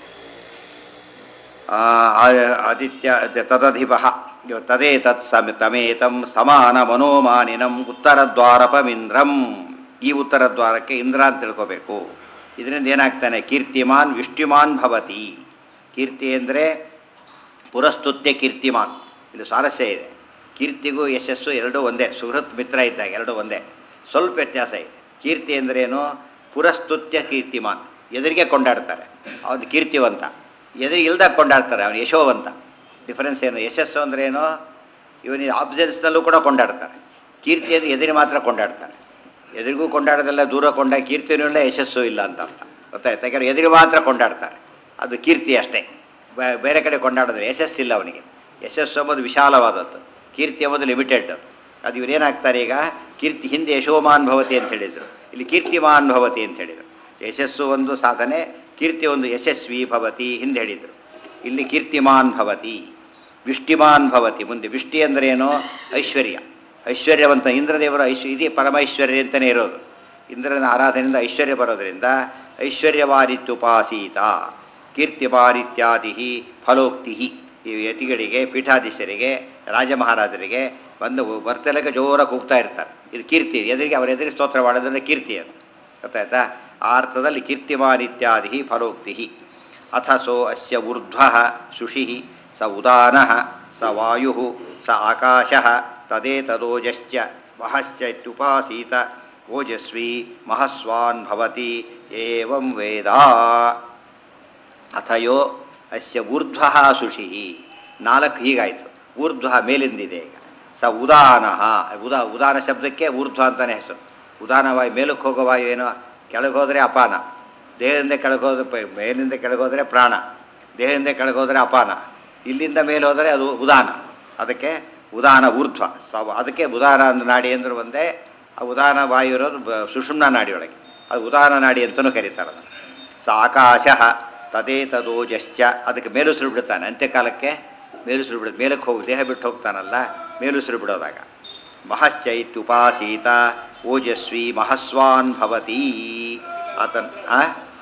ಆ, ಆ- ಆದಿತ್ಯ ತದಧಿಪ ತದೇ ತತ್ ಸಮ ತಮೇತಂ ಸಮಾನ ಮನೋಮಾನಿನಂ ಉತ್ತರದ್ವಾರಪಮಿಂದ್ರಂ ಈ ಉತ್ತರ ದ್ವಾರಕ್ಕೆ ಇಂದ್ರ ಅಂತ ತಿಳ್ಕೋಬೇಕು ಇದರಿಂದ ಏನಾಗ್ತಾನೆ ಕೀರ್ತಿಮಾನ್ ವಿಷ್ಟಿಮಾನ್ ಭವತಿ ಕೀರ್ತಿ ಅಂದರೆ ಪುರಸ್ತುತ್ಯ ಕೀರ್ತಿಮಾನ್ ಇಲ್ಲಿ ಸ್ವಾರಸ್ಯ ಇದೆ ಕೀರ್ತಿಗೂ ಯಶಸ್ಸು ಎರಡೂ ಒಂದೇ ಸುಹೃತ್ ಮಿತ್ರ ಇದ್ದಾಗ ಎರಡೂ ಒಂದೇ ಸ್ವಲ್ಪ ವ್ಯತ್ಯಾಸ ಇದೆ ಕೀರ್ತಿ ಅಂದ್ರೇನು ಪುರಸ್ತುತ್ಯ ಕೀರ್ತಿಮಾನ್ ಎದುರಿಗೆ ಕೊಂಡಾಡ್ತಾರೆ ಅವನು ಕೀರ್ತಿವಂತ ಎದುರಿಗೆ ಇಲ್ದಾಗ ಕೊಂಡಾಡ್ತಾರೆ ಅವನು ಯಶೋವಂತ ಡಿಫರೆನ್ಸ್ ಏನು ಯಶಸ್ಸು ಅಂದ್ರೇನು ಇವನಿಗೆ ಆಬ್ಸೆನ್ಸ್ನಲ್ಲೂ ಕೂಡ ಕೊಂಡಾಡ್ತಾರೆ ಕೀರ್ತಿ ಅಂದರೆ ಎದುರು ಮಾತ್ರ ಕೊಂಡಾಡ್ತಾರೆ ಎದುರಿಗೂ ಕೊಂಡಾಡೋದೆಲ್ಲ ದೂರ ಕೊಂಡ ಕೀರ್ತಿನೂ ಇಲ್ಲ ಯಶಸ್ಸು ಇಲ್ಲ ಅಂತ ಅರ್ಥ ಗೊತ್ತಾಯ್ತು ಯಾಕಂದ್ರೆ ಎದುರು ಮಾತ್ರ ಕೊಂಡಾಡ್ತಾರೆ ಅದು ಕೀರ್ತಿ ಅಷ್ಟೇ ಬೇ- ಬೇರೆ ಕಡೆ ಕೊಂಡಾಡಿದ್ರೆ ಯಶಸ್ಸಿಲ್ಲ ಅವನಿಗೆ ಯಶಸ್ಸು ಎಂಬುದು ವಿಶಾಲವಾದದ್ದು ಕೀರ್ತಿ ಎಂಬುದು ಲಿಮಿಟೆಡ್ ಅದು ಇವರೇನಾಗ್ತಾರೆ ಈಗ ಕೀರ್ತಿ ಹಿಂದೆ ಯಶೋಮಾನ್ ಭವತಿ ಅಂತ ಹೇಳಿದರು ಇಲ್ಲಿ ಕೀರ್ತಿಮಾನ್ ಭವತಿ ಅಂತ ಹೇಳಿದರು ಯಶಸ್ಸು ಒಂದು ಸಾಧನೆ ಕೀರ್ತಿ ಒಂದು ಯಶಸ್ವಿ ಭವತಿ ಹಿಂದೆ ಹೇಳಿದರು ಇಲ್ಲಿ ಕೀರ್ತಿಮಾನ್ ಭವತಿ ವಿಷ್ಟಿಮಾನ್ ಭವತಿ ಮುಂದೆ ವಿಷ್ಟಿ ಅಂದ್ರೇನು ಐಶ್ವರ್ಯ ಐಶ್ವರ್ಯವಂತ ಇಂದ್ರದೇವರ ಐಶ್ವ ಇದೇ ಪರಮೈಶ್ವರ್ಯ ಅಂತಲೇ ಇರೋದು ಇಂದ್ರನ ಆರಾಧನೆಯಿಂದ ಐಶ್ವರ್ಯ ಬರೋದರಿಂದ ಐಶ್ವರ್ಯವಾದಿತ್ಯುಪಾಸೀತ ಕೀರ್ತಿಮಾನಿತ್ಯಾದಿ ಫಲೋಕ್ತಿ ಈ ಯತಿಗಳಿಗೆ ಪೀಠಾಧೀಶರಿಗೆ ರಾಜ ಮಹಾರಾಜರಿಗೆ ಬಂದು ಬರ್ತಲಕ್ಕೆ ಜೋರ ಕೂಗ್ತಾ ಇರ್ತಾರೆ ಇದು ಕೀರ್ತಿ ಎದುರಿಗೆ ಅವರ ಎದುರಿಗೆ ಸ್ತೋತ್ರ ಮಾಡೋದ್ರಿಂದ ಕೀರ್ತಿ ಅದು ಗೊತ್ತಾಯ್ತಾ ಆ ಅರ್ಥದಲ್ಲಿ ಕೀರ್ತಿಮಾನಿತ್ಯಾದಿ ಫಲೋಕ್ತಿ ಅಥ ಸೋ ಅಸ್ಯ ಊರ್ಧ್ವ ಸುಷಿ ಸ ಉದಾನ ಸ ವಾಯು ಸ ಆಕಾಶ ತದೇತದೋಜಶ್ಚ ಮಹಶ್ಚ ಇತ್ಯುಪಾಸೀತ ಓಜಸ್ವಿ ಮಹಸ್ವಾನ್ ಭವತಿ ಏವಂ ವೇದ ಅಥಯೋ ಅಸ್ಯ ಊರ್ಧ್ವ ಸುಷಿ ನಾಲ್ಕು ಹೀಗಾಯಿತು ಊರ್ಧ್ವ ಮೇಲಿಂದಿದೆ ಈಗ ಸ ಉದಾನ ಉದಾ ಉದಾನ ಶಬ್ದಕ್ಕೆ ಊರ್ಧ್ವ ಅಂತಲೇ ಹೆಸರು ಉದಾನ ವಾಯು ಮೇಲಕ್ಕೆ ಹೋಗೋ ವಾಯು ಏನು ಕೆಳಗೆ ಹೋದರೆ ಅಪಾನ ದೇಹದಿಂದ ಕೆಳಗೆ ಹೋದ್ರೆ ಪ- ಮೇಲಿಂದ ಕೆಳಗೆ ಹೋದರೆ ಪ್ರಾಣ ದೇಹದಿಂದ ಕೆಳಗೆ ಹೋದರೆ ಅಪಾನ ಇಲ್ಲಿಂದ ಮೇಲೆ ಹೋದರೆ ಅದು ಉದಾನ ಅದಕ್ಕೆ ಉದಾನ ಊರ್ಧ್ವ ಸ ಅದಕ್ಕೆ ಉದಾನ ಅಂದ್ ನಾಡಿ ಅಂದ್ರೆ ಒಂದೇ ಆ ಉದಾನ ವಾಯು ಇರೋದು ಬ- ಸುಷುಮ್ನ ನಾಡಿಯೊಳಗೆ ಅದು ಉದಾನ ನಾಡಿ ಅಂತಲೂ ಕರೀತಾರೆ ಅದನ್ನು ಸ ಆಕಾಶ ತದೇ ತದೋಜಶ್ಚ ಅದಕ್ಕೆ ಮೇಲುಸಿರು ಬಿಡ್ತಾನೆ ಅಂತ್ಯಕಾಲಕ್ಕೆ ಮೇಲುಸಿರು ಬಿಡುತ್ತೆ ಮೇಲಕ್ಕೆ ಹೋಗಿ ದೇಹ ಬಿಟ್ಟು ಹೋಗ್ತಾನಲ್ಲ ಮೇಲುಸಿರು ಬಿಡೋದಾಗ ಮಹಶ್ಚೈತ್ಯುಪಾಸೀತ ಓಜಸ್ವಿ ಮಹಸ್ವಾನ್ ಭವತಿ ಆತನ್ ಆ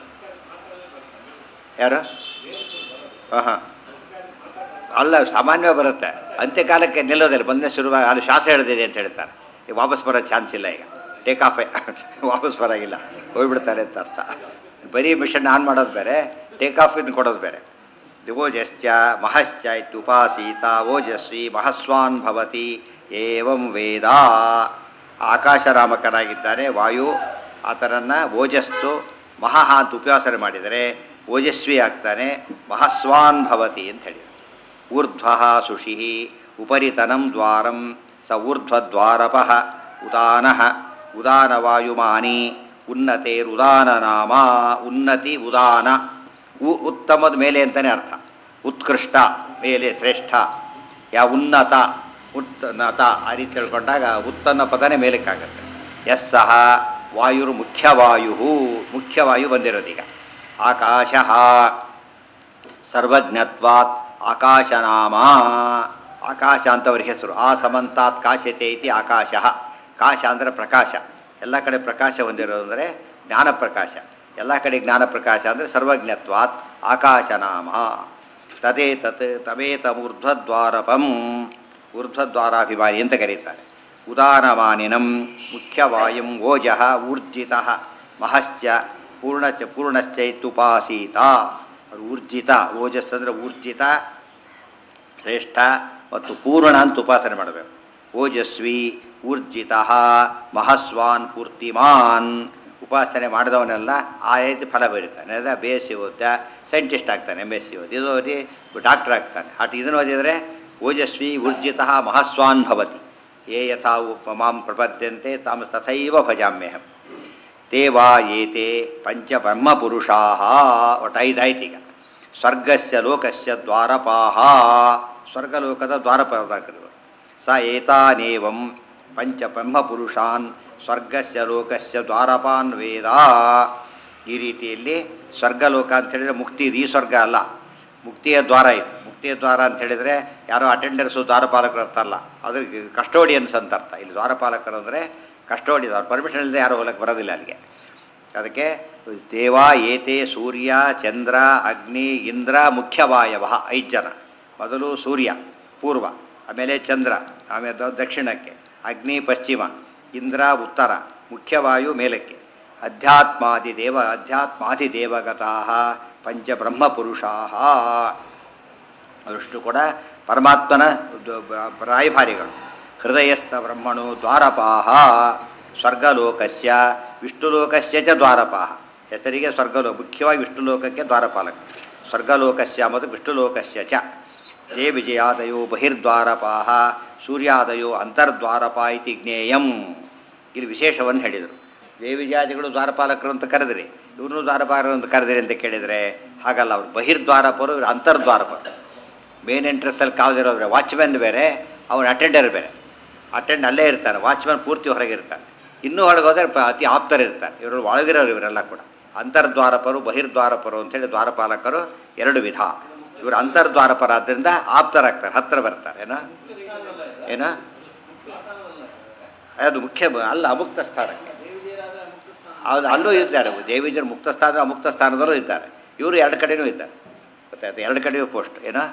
ಯಾರು ಹಾಂ ಹಾಂ ಅಲ್ಲ ಸಾಮಾನ್ಯವಾಗಿ ಬರುತ್ತೆ ಅಂತ್ಯಕಾಲಕ್ಕೆ ನಿಲ್ಲೋದಿಲ್ಲ ಬಂದ ಶುರು ಅಲ್ಲಿ ಶ್ವಾಸ ಹಿಡಿದಿದೆ ಅಂತ ಹೇಳ್ತಾರೆ ಈಗ ವಾಪಸ್ ಬರೋ ಚಾನ್ಸ್ ಇಲ್ಲ ಈಗ ಟೇಕ್ ಆಫೇ ವಾಪಸ್ ಬರೋಗಿಲ್ಲ ಹೋಗ್ಬಿಡ್ತಾರೆ ಅಂತ ಅರ್ಥ ಬರೀ ಮಿಷನ್ ಆನ್ ಮಾಡೋದು ಬೇರೆ ಟೇಕ್ ಆಫ್ ಇದ್ದು ಕೊಡೋದು ಬೇರೆ ದಿವೋಜಶ್ಚ ಮಹಶ್ಚ ಇತ್ಯುಪಾಸೀತ ಓಜಸ್ವಿ ಮಹಸ್ವಾನ್ ಭವತಿ ಏವಂ ವೇದ ಆಕಾಶರಾಮಕನಾಗಿದ್ದಾನೆ ವಾಯು ಆತನನ್ನು ಓಜಸ್ಸು ಮಹಃ ಅಂತ ಉಪವಾಸನೆ ಮಾಡಿದರೆ ಓಜಸ್ವಿ ಆಗ್ತಾನೆ ಮಹಸ್ವಾನ್ ಭವತಿ ಅಂತ ಹೇಳಿ ಊರ್ಧ್ವ ಸುಷಿ ಉಪರಿತನಂ ದ್ವಾರಂ ಸ ಊರ್ಧ್ವದ್ವಾರಪ ಉದಾನ ಉದಾನವಾಯುಮಾನಿ ಉನ್ನತೇರುದಾನ ನಾಮ ಉನ್ನತಿ ಉದಾನ ಉ ಉತ್ತಮದ ಮೇಲೆ ಅಂತಲೇ ಅರ್ಥ ಉತ್ಕೃಷ್ಟ ಮೇಲೆ ಶ್ರೇಷ್ಠ ಯಾ ಉನ್ನತ ಉನ್ನತ ಆ ರೀತಿ ತಿಳ್ಕೊಂಡಾಗ ಉತ್ತನ್ನ ಪದನೇ ಮೇಲಕ್ಕಾಗತ್ತೆ ಎಸ್ ಸಹ ವಾಯುರು ಮುಖ್ಯವಾಯು ಮುಖ್ಯವಾಯು ಬಂದಿರೋದೀಗ ಆಕಾಶ ಸರ್ವಜ್ಞತ್ವಾತ್ ಆಕಾಶನಾಮ ಆಕಾಶ ಅಂತವ್ರಿಗೆ ಹೆಸರು ಆ ಸಮಂತಾತ್ ಕಾಶ್ಯತೆ ಇತಿ ಆಕಾಶ ಕಾಶ ಅಂದರೆ ಪ್ರಕಾಶ ಎಲ್ಲ ಕಡೆ ಪ್ರಕಾಶ ಹೊಂದಿರೋದು ಅಂದರೆ ಜ್ಞಾನ ಪ್ರಕಾಶ ಎಲ್ಲ ಕಡೆ ಜ್ಞಾನ ಪ್ರಕಾಶ ಅಂದರೆ ಸರ್ವಜ್ಞತ್ವಾತ್ ಆಕಾಶನಾಮ ತದೇ ತತ್ ತಮೇತ ಊರ್ಧ್ವದ್ವಾರಪಂ ಊರ್ಧ್ವದ್ವಾರಾಭಿಮಾನಿ ಅಂತ ಕರೀತಾರೆ ಉದಾನಮಾನಿನಂ ಮುಖ್ಯವಾಯುಂ ಓಜಃ ಊರ್ಜಿತ ಮಹಶ್ಚ ಪೂರ್ಣಚ ಪೂರ್ಣಶ್ಚೈತುಪಾಸೀತ ಅದು ಊರ್ಜಿತ ಓಜಸ್ ಅಂದರೆ ಊರ್ಜಿತ ಶ್ರೇಷ್ಠ ಮತ್ತು ಪೂರ್ಣ ಅಂತ ಉಪಾಸನೆ ಮಾಡಬೇಕು ಓಜಸ್ವಿ ಊರ್ಜಿತ ಮಹಸ್ವಾನ್ ಪೂರ್ತಿಮಾನ್ ಉಪಾಸನೆ ಮಾಡಿದವನೆಲ್ಲ ಆ ರೀತಿ ಫಲ ಬೀಳ್ತಾನೆ ಅದ ಬಿ ಎಸ್ ಸಿ ಓದ್ತಾ ಸೈಂಟಿಸ್ಟ್ ಆಗ್ತಾನೆ ಎಮ್ ಎಸ್ ಸಿ ಓದಿ ಇದು ಓದಿ ಡಾಕ್ಟರ್ ಆಗ್ತಾನೆ ಅಟ್ ಇದನ್ನು ಓದಿದರೆ ಓಜಸ್ವಿ ಊರ್ಜಿತ ಮಹಸ್ವಾನ್ ಭವತಿ ಯೇ ಯಥಾ ಉಪ ಮಾಂ ಪ್ರಪದ್ಯಂತೆ ತಾಮ ತಥೈವ ಭಜಾಮ್ಯಹಂ ತೇ ವಾ ಏತೆ ಪಂಚಬ್ರಹ್ಮಪುರುಷಾ ಒಟ್ಟು ಐದಾಯ್ತು ಈಗ ಸ್ವರ್ಗಸ್ಯ ಲೋಕಸ್ಯ ದ್ವಾರಪಾಹ ಸ್ವರ್ಗಲೋಕದ ದ್ವಾರಪಾಲಕರು ಸ ಏತಾನೇವಂ ಪಂಚಬ್ರಹ್ಮಪುರುಷಾನ್ ಸ್ವರ್ಗಸ್ಯ ಲೋಕಸ್ಯ ದ್ವಾರಪಾನ್ ವೇದ ಈ ರೀತಿಯಲ್ಲಿ ಸ್ವರ್ಗಲೋಕ ಅಂತ ಹೇಳಿದರೆ ಮುಕ್ತಿ ಇದು ಈ ಸ್ವರ್ಗ ಅಲ್ಲ ಮುಕ್ತಿಯ ದ್ವಾರ ಇದು ಮುಕ್ತಿಯ ದ್ವಾರ ಅಂತ ಹೇಳಿದರೆ ಯಾರೋ ಅಟೆಂಡರ್ಸು ದ್ವಾರಪಾಲಕರು ಅರ್ಥ ಅಲ್ಲ ಅದು ಕಸ್ಟೋಡಿಯನ್ಸ್ ಅಂತ ಅರ್ಥ ಇಲ್ಲಿ ದ್ವಾರಪಾಲಕರು ಅಂದರೆ ಕಸ್ಟೋಡಿ ಅವ್ರ ಪರ್ಮಿಷನ್ ಇಲ್ಲದೆ ಯಾರು ಹೋಗಕ್ಕೆ ಬರೋದಿಲ್ಲ ಅಲ್ಲಿಗೆ ಅದಕ್ಕೆ ದೇವ ಏತೆ ಸೂರ್ಯ ಚಂದ್ರ ಅಗ್ನಿ ಇಂದ್ರ ಮುಖ್ಯವಾಯವ ಐದು ಜನ ಮೊದಲು ಸೂರ್ಯ ಪೂರ್ವ ಆಮೇಲೆ ಚಂದ್ರ ಆಮೇಲೆ ದ- ದಕ್ಷಿಣಕ್ಕೆ ಅಗ್ನಿ ಪಶ್ಚಿಮ ಇಂದ್ರ ಉತ್ತರ ಮುಖ್ಯವಾಯು ಮೇಲಕ್ಕೆ ಅಧ್ಯಾತ್ಮಾದಿ ದೇವ ಅಧ್ಯಾತ್ಮಾದಿ ದೇವಗತಾ ಪಂಚಬ್ರಹ್ಮಪುರುಷಾ ಅವಷ್ಟು ಕೂಡ ಪರಮಾತ್ಮನ ದ- ಬ- ರಾಯಭಾರಿಗಳು ಹೃದಯಸ್ಥ ಬ್ರಹ್ಮಣು ದ್ವಾರಪಾಹ ಸ್ವರ್ಗಲೋಕಸ್ಯ ವಿಷ್ಣುಲೋಕಸ್ಯ ಚ ದ್ವಾರಪಾಹ ಹೆಸರಿಗೆ ಸ್ವರ್ಗಲೋಕ ಮುಖ್ಯವಾಗಿ ವಿಷ್ಣುಲೋಕಕ್ಕೆ ದ್ವಾರಪಾಲಕ ಸ್ವರ್ಗಲೋಕಸ್ಯ ಮತ್ತು ವಿಷ್ಣುಲೋಕಸ್ಯ ಚ ಜೇ ವಿಜಯಾದಯೋ ಬಹಿರ್ದ್ವಾರಪಾಹ ಸೂರ್ಯಾದಯೋ ಅಂತರ್ದ್ವಾರಪ ಇತಿ ಜ್ಞೇಯಂ ಇಲ್ಲಿ ವಿಶೇಷವನ್ನು ಹೇಳಿದರು ಜಯ ವಿಜಯಾದಿಗಳು ದ್ವಾರಪಾಲಕರು ಅಂತ ಕರೆದ್ರಿ ಇವ್ರನ್ನೂ ದ್ವಾರಪಾಲಕರು ಅಂತ ಕರೆದ್ರಿ ಅಂತ ಕೇಳಿದರೆ ಹಾಗಲ್ಲ ಅವರು ಬಹಿರ್ದ್ವಾರಪರು ಇವರು ಅಂತರ್ದ್ವಾರಪರು ಮೇನ್ ಎಂಟ್ರೆಸ್ಸಲ್ಲಿ ಕಾವ್ದಿರೋದ್ರೆ ವಾಚ್ಮ್ಯಾನ್ ಬೇರೆ ಅವನ ಅಟೆಂಡರ್ ಬೇರೆ ಅಟೆಂಡ್ ಅಲ್ಲೇ ಇರ್ತಾರೆ ವಾಚ್ಮ್ಯಾನ್ ಪೂರ್ತಿ ಹೊರಗೆ ಇರ್ತಾರೆ ಇನ್ನೂ ಹೊರಗೆ ಹೋದರೆ ಪ- ಅತಿ ಆಪ್ತರು ಇರ್ತಾರೆ ಇವರು ಒಳಗಿರೋರು ಇವರೆಲ್ಲ ಕೂಡ ಅಂತರ್ದ್ವಾರಪರು ಬಹಿರ್ದ್ವಾರಪರು ಅಂತೇಳಿ ದ್ವಾರಪಾಲಕರು ಎರಡು ವಿಧ ಇವರು ಅಂತರ್ದ್ವಾರಪರಾದ್ದರಿಂದ ಆಪ್ತರಾಗ್ತಾರೆ ಹತ್ತಿರ ಬರ್ತಾರೆ ಏನೋ ಏನೋ ಅದು ಮುಖ್ಯ ಬ- ಅಲ್ಲ ಅಮುಕ್ತ ಸ್ಥಾನಕ್ಕೆ ಹೌದು ಅಲ್ಲೂ ಇದ್ದಾರೆ ದೇವಿಜರು ಮುಕ್ತ ಸ್ಥಾನ ಅಮುಕ್ತ ಸ್ಥಾನದಲ್ಲೂ ಇದ್ದಾರೆ ಇವರು ಎರಡು ಕಡೆನೂ ಇದ್ದಾರೆ ಗೊತ್ತಾಯ್ತು ಎರಡು ಕಡೆಯೂ ಪೋಸ್ಟ್ ಏನೋ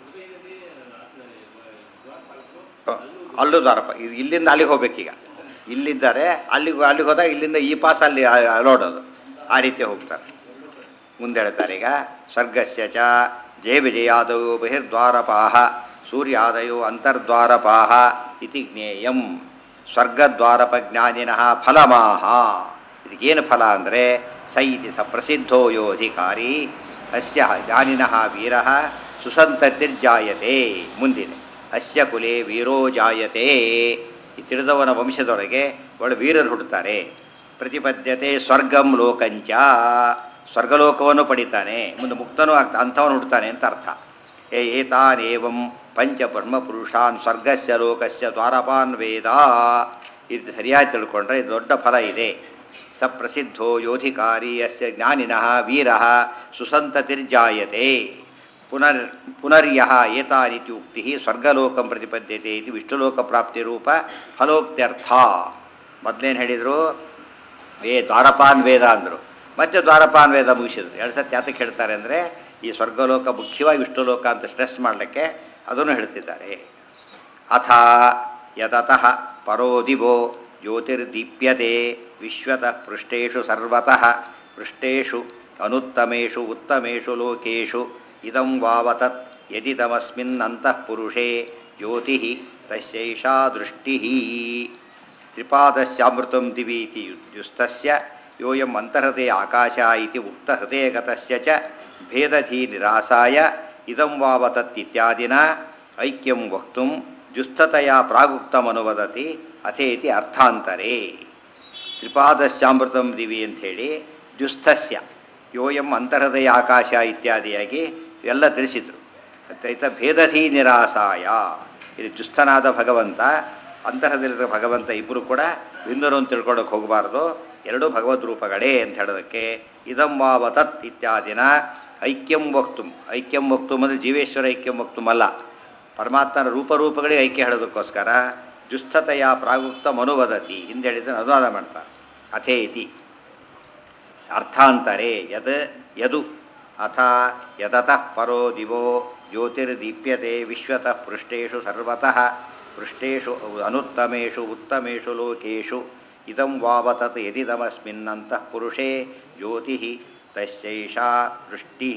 ಹ, ಅಲ್ಲೂ ದ್ವಾರಪ ಇದು ಇಲ್ಲಿಂದ ಅಲ್ಲಿಗೆ ಹೋಗ್ಬೇಕೀಗ ಇಲ್ಲಿದ್ದಾರೆ ಅಲ್ಲಿಗೆ ಅಲ್ಲಿಗೆ ಹೋದಾಗ ಇಲ್ಲಿಂದ ಈ ಪಾಸ್ ಅಲ್ಲಿ ನೋಡೋದು ಆ ರೀತಿ ಹೋಗ್ತಾರೆ ಮುಂದೆ ಹೇಳ್ತಾರೆ ಈಗ ಸ್ವರ್ಗಸ್ಯ ಚ ಜಯ ವಿಜಯಾದಯೋ ಬಹಿರ್ದ್ವಾರಪಾಹ ಸೂರ್ಯಾದಯೋ ಅಂತರ್ದ್ವಾರಪಾಹ ಇತಿ ಜ್ಞೇಯಂ ಸ್ವರ್ಗದ್ವಾರಪ ಜ್ಞಾನಿನಃ ಫಲಮಾಹ ಇದಕ್ಕೇನು ಫಲ ಅಂದರೆ ಸ ಇತಿ ಸ ಪ್ರಸಿದ್ಧೋ ಯೋ ಅಧಿಕಾರಿ ಅಸ್ಯ ಜ್ಞಾನಿನಃ ವೀರ ಸುಸಂತತಿರ್ಜಾಯತೆ ಮುಂದಿನ ಅಸ್ಯ ಕುಲೆ ವೀರೋ ಜಾಯತೆ ಈ ತಿಳಿದವನ ವಂಶದೊಳಗೆ ಒಳ್ಳೆ ವೀರರು ಹುಡ್ತಾರೆ ಪ್ರತಿಪದ್ಯತೆ ಸ್ವರ್ಗಂ ಲೋಕಂಚ ಸ್ವರ್ಗಲೋಕವನ್ನು ಪಡಿತಾನೆ ಮುಂದೆ ಮುಕ್ತನೂ ಆಗ್ತಾ ಅಂಥವನು ಹುಡ್ತಾನೆ ಅಂತ ಅರ್ಥ ಏ ಏತಾನೇವಂ ಪಂಚ ಬ್ರಹ್ಮಪುರುಷಾನ್ ಸ್ವರ್ಗಸ್ಯ ಲೋಕಸ್ಯ ದ್ವಾರಪಾನ್ ವೇದ ಇದು ಸರಿಯಾಗಿ ತಿಳ್ಕೊಂಡ್ರೆ ಇದು ದೊಡ್ಡ ಫಲ ಇದೆ ಸ ಪ್ರಸಿದ್ಧೋ ಯೋಧಿಕಾರಿ ಅಸ್ಯ ಜ್ಞಾನಿನಃ ವೀರ ಸುಸಂತತಿರ್ಜಾಯತೆ ಪುನರ್ ಪುನರ್ಯಃ ಏತಾನಿತಿ ಉಕ್ತಿ ಸ್ವರ್ಗಲೋಕಂ ಪ್ರತಿಪದ್ಯತೆ ಇದು ವಿಷ್ಣುಲೋಕ ಪ್ರಾಪ್ತಿರೂಪ ಫಲೋಕ್ತ್ಯರ್ಥ ಮೊದಲೇನು ಹೇಳಿದರು ಏ ದ್ವಾರಪಾನ್ ವೇದ ಅಂದರು ಮತ್ತೆ ದ್ವಾರಪಾನ್ ವೇದ ಮುಗಿಸಿದ್ರು ಎರಡು ಸತಿ ಯಾತಕ್ಕೆ ಹೇಳ್ತಾರೆ ಅಂದರೆ ಈ ಸ್ವರ್ಗಲೋಕ ಮುಖ್ಯವಾಗಿ ವಿಷ್ಣುಲೋಕ ಅಂತ ಸ್ಟ್ರೆಸ್ ಮಾಡಲಿಕ್ಕೆ ಅದನ್ನು ಹೇಳ್ತಿದ್ದಾರೆ ಅಥ ಯತತಃ ಪರೋ ದಿವೋ ಜ್ಯೋತಿರ್ದೀಪ್ಯತೆ ವಿಶ್ವತಃ ಪೃಷ್ಠೇಷು ಸರ್ವತಃ ಪೃಷ್ಠೇಷು ಅನುತ್ತಮೇಷು ಉತ್ತಮೇಷು ಲೋಕೇಷು ಇದಂ ವಾವತತ್ ಯದಿ ತಮಸ್ಮಿನ್ ಅಂತಃಪುರುಷೇ ಜ್ಯೋತಿ ತಸ್ಯೈಷಾ ದೃಷ್ಟಿ ತ್ರಿಪಾದಸ್ಯಾಮೃತಂ ದಿವಿ ಇತಿ ಯುಸ್ತಸ್ಯ ಯೋಯಂ ಅಂತರ್ಹೃದಯ ಆಕಾಶ ಇತಿ ಉಕ್ತಹೃದಯಗತಸ್ಯ ಚ ಭೇದಧೀ ನಿರಾಸಾಯ ಇದಂ ವಾವತತ್ ಇತ್ಯಾದಿನ ಐಕ್ಯಂ ವಕ್ತುಂ ಜುಸ್ತತೆಯ ಪ್ರಾಗುಕ್ತಮನುವದತಿ ಅಥೇತಿ ಅರ್ಥಾಂತರೇ ತ್ರಿಪಾದಶ್ಯಾಮೃತಂ ದಿವಿ ಅಂಥೇಳಿ ಜುಸ್ಥಸ್ಯ ಯೋಯಂ ಅಂತರ್ಹೃದಯ ಆಕಾಶ ಇತ್ಯಾದಿಯಾಗಿ ಎಲ್ಲ ತಿಳಿಸಿದರು ರೈತ ಭೇದಧೀ ನಿರಾಸಾಯ ಇದು ಜುಸ್ಥನಾದ ಭಗವಂತ ಅಂತರದಲ್ಲಿರುವ ಭಗವಂತ ಇಬ್ಬರು ಕೂಡ ವಿಂದರು ಅಂತ ತಿಳ್ಕೊಳ್ಳೋಕೆ ಹೋಗಬಾರ್ದು ಎರಡೂ ಭಗವದ್ ರೂಪಗಳೇ ಅಂತ ಹೇಳೋದಕ್ಕೆ ಇದಂ ವಾವತತ್ ಇತ್ಯಾದಿನ ಐಕ್ಯಂ ವಕ್ತುಂ ಐಕ್ಯಂ ವಕ್ತುಂ ಅಂದರೆ ಜೀವೇಶ್ವರ ಐಕ್ಯಂ ವಕ್ತುಂ ಅಲ್ಲ ಪರಮಾತ್ಮನ ರೂಪರೂಪಗಳಿಗೆ ಐಕ್ಯ ಹೇಳೋದಕ್ಕೋಸ್ಕರ ಜುಸ್ಥತೆಯ ಪ್ರಾಗುಕ್ತ ಮನುವದತಿ ಹಿಂದೆ ಹೇಳಿದ್ದನ್ನು ಅನುವಾದ ಮಾಡ್ತಾರೆ ಅಥೇ ಇತಿ ಅರ್ಥಾಂತರೇ ಯದ್ ಯದು ಅಥ ಯದತಃ ಪರೋ ದಿವೋ ಜ್ಯೋತಿರ್ದೀಪ್ಯತೆ ವಿಶ್ವತಃ ಪೃಷ್ಠೇಷು ಸರ್ವತಃ ಪೃಷ್ಟೇಶು ಅನುತ್ತಮೇಷು ಉತ್ತಮೇಷು ಲೋಕೇಶು ಇದಂ ವಾವತತ್ ಯದಿದಮಸ್ಮಿನ್ನಂತಃ ಪುರುಷೇ ಜ್ಯೋತಿ ತಸ್ಯೈಷಾ ವೃಷ್ಟಿ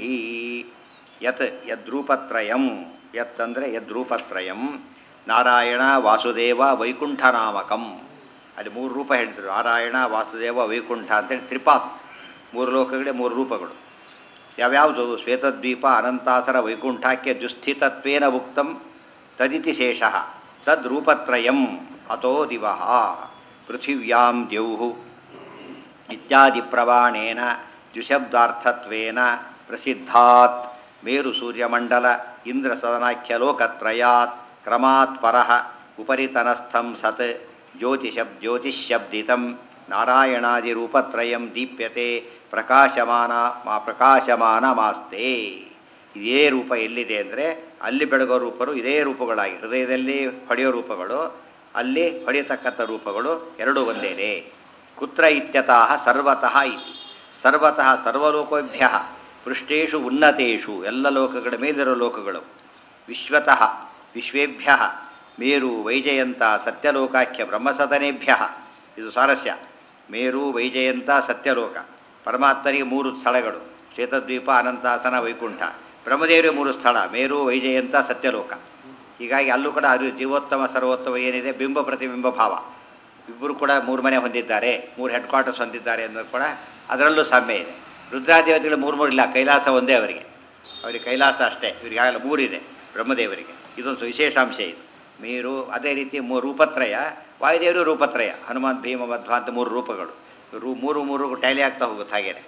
ಯತ್ ಯದ್ರೂಪತ್ರಯಂ ಯತ್ ಅಂದರೆ ಯದ್ರೂಪತ್ರಯಂ ನಾರಾಯಣ ವಾಸುದೇವ ವೈಕುಂಠನಾಮಕಂ ಅಲ್ಲಿ ಮೂರು ರೂಪ ಹೇಳಿದ್ರು ನಾರಾಯಣ ವಾಸುದೇವ ವೈಕುಂಠ ಅಂತೇಳಿ ತ್ರಿಪಾತ್ ಮೂರು ಲೋಕಗಳೇ ಮೂರು ರೂಪಗಳು ಯಾವ್ಯಾವುದು ಶ್ವೇತದ್ವೀಪ ಅನಂತಾಸರ ವೈಕುಂಠಾಖ್ಯ ದುಸ್ಥಿತತ್ವೇನ ಉಕ್ತಂ ತದಿತಿ ಶೇಷಃ ತದ್ರೂಪತ್ರಯಂ ಅತೋ ದಿವಃ ಪೃಥಿವ್ಯಾಂ ದ್ಯೌಃ ಇತ್ಯಾದಿ ಪ್ರಮಾಣೇನ ದ್ವಿಶಬ್ದಾರ್ಥತ್ವೇನ ಪ್ರಸಿದ್ಧಾತ್ ಮೇರು ಸೂರ್ಯಮಂಡಲ ಇಂದ್ರ ಸದನಾಖ್ಯ ಲೋಕತ್ರಯಾತ್ ಕ್ರಮಾತ್ ಪರಃ ಉಪರಿತನಸ್ಥಂ ಸತ್ ಜ್ಯೋತಿಷಬ್ ಜ್ಯೋತಿಷ್ಯಬ್ದಿತಂ ನಾರಾಯಣಾದಿರೂಪತ್ರಯಂ ದೀಪ್ಯತೆ ಪ್ರಕಾಶಮಾನ ಮಾ ಪ್ರಕಾಶಮಾನ ಮಾಸ್ತೆ ಇದೇ ರೂಪ ಎಲ್ಲಿದೆ ಅಂದರೆ ಅಲ್ಲಿ ಬೆಳಗೋ ರೂಪರು ಇದೇ ರೂಪಗಳಾಗಿ ಹೃದಯದಲ್ಲಿ ಹೊಡೆಯೋ ರೂಪಗಳು ಅಲ್ಲಿ ಹೊಡೆಯತಕ್ಕಂಥ ರೂಪಗಳು ಎರಡೂ ಒಂದೇನೆ ಕುತ್ರ ಇತ್ಯತಃ ಸರ್ವತಃ ಇತಿ ಸರ್ವತಃ ಸರ್ವಲೋಕೇಭ್ಯ ಪೃಷ್ಟೇಶು ಉನ್ನತೇಶು ಎಲ್ಲ ಲೋಕಗಳ ಮೇಲಿರೋ ಲೋಕಗಳು ವಿಶ್ವತಃ ವಿಶ್ವೇಭ್ಯ ಮೇರು ವೈಜಯಂತ ಸತ್ಯಲೋಕಾಖ್ಯ ಬ್ರಹ್ಮಸದನೇಭ್ಯ ಇದು ಸ್ವಾರಸ್ಯ ಮೇರು ವೈಜಯಂತ ಸತ್ಯಲೋಕ ಪರಮಾತ್ಮನಿಗೆ ಮೂರು ಸ್ಥಳಗಳು ಶ್ವೇತದ್ವೀಪ ಅನಂತಾಸನ ವೈಕುಂಠ ಬ್ರಹ್ಮದೇವರಿಗೆ ಮೂರು ಸ್ಥಳ ಮೇರು ವೈಜಯಂತ ಸತ್ಯಲೋಕ ಹೀಗಾಗಿ ಅಲ್ಲೂ ಕೂಡ ಅದು ಜೀವೋತ್ತಮ ಸರ್ವೋತ್ತಮ ಏನಿದೆ ಬಿಂಬ ಪ್ರತಿಬಿಂಬ ಭಾವ ಇಬ್ಬರು ಕೂಡ ಮೂರು ಮನೆ ಹೊಂದಿದ್ದಾರೆ ಮೂರು ಹೆಡ್ ಕ್ವಾರ್ಟರ್ಸ್ ಹೊಂದಿದ್ದಾರೆ ಅನ್ನೋದು ಕೂಡ ಅದರಲ್ಲೂ ಸಾಮ್ಯ ಇದೆ ರುದ್ರಾದೇವತೆಗಳು ಮೂರು ಮೂರು ಇಲ್ಲ ಕೈಲಾಸ ಒಂದೇ ಅವರಿಗೆ ಅವರಿಗೆ ಕೈಲಾಸ ಅಷ್ಟೇ ಇವರಿಗೆ ಆಗಲ್ಲ ಮೂರಿದೆ ಬ್ರಹ್ಮದೇವರಿಗೆ ಇದೊಂದು ವಿಶೇಷಾಂಶ ಇದು ಮೀರು ಅದೇ ರೀತಿ ಮೂ ರೂಪತ್ರಯ ವಾಯುದೇವರು ರೂಪತ್ರಯ ಹನುಮಂತ್ ಭೀಮ ಮಧ್ವ ಅಂತ ಮೂರು ರೂಪಗಳು ರೂ ಮೂರು ಮೂರು ಟ್ಯಾಲಿ ಆಗ್ತಾ ಹೋಗುತ್ತೆ ಹಾಗೇನೆ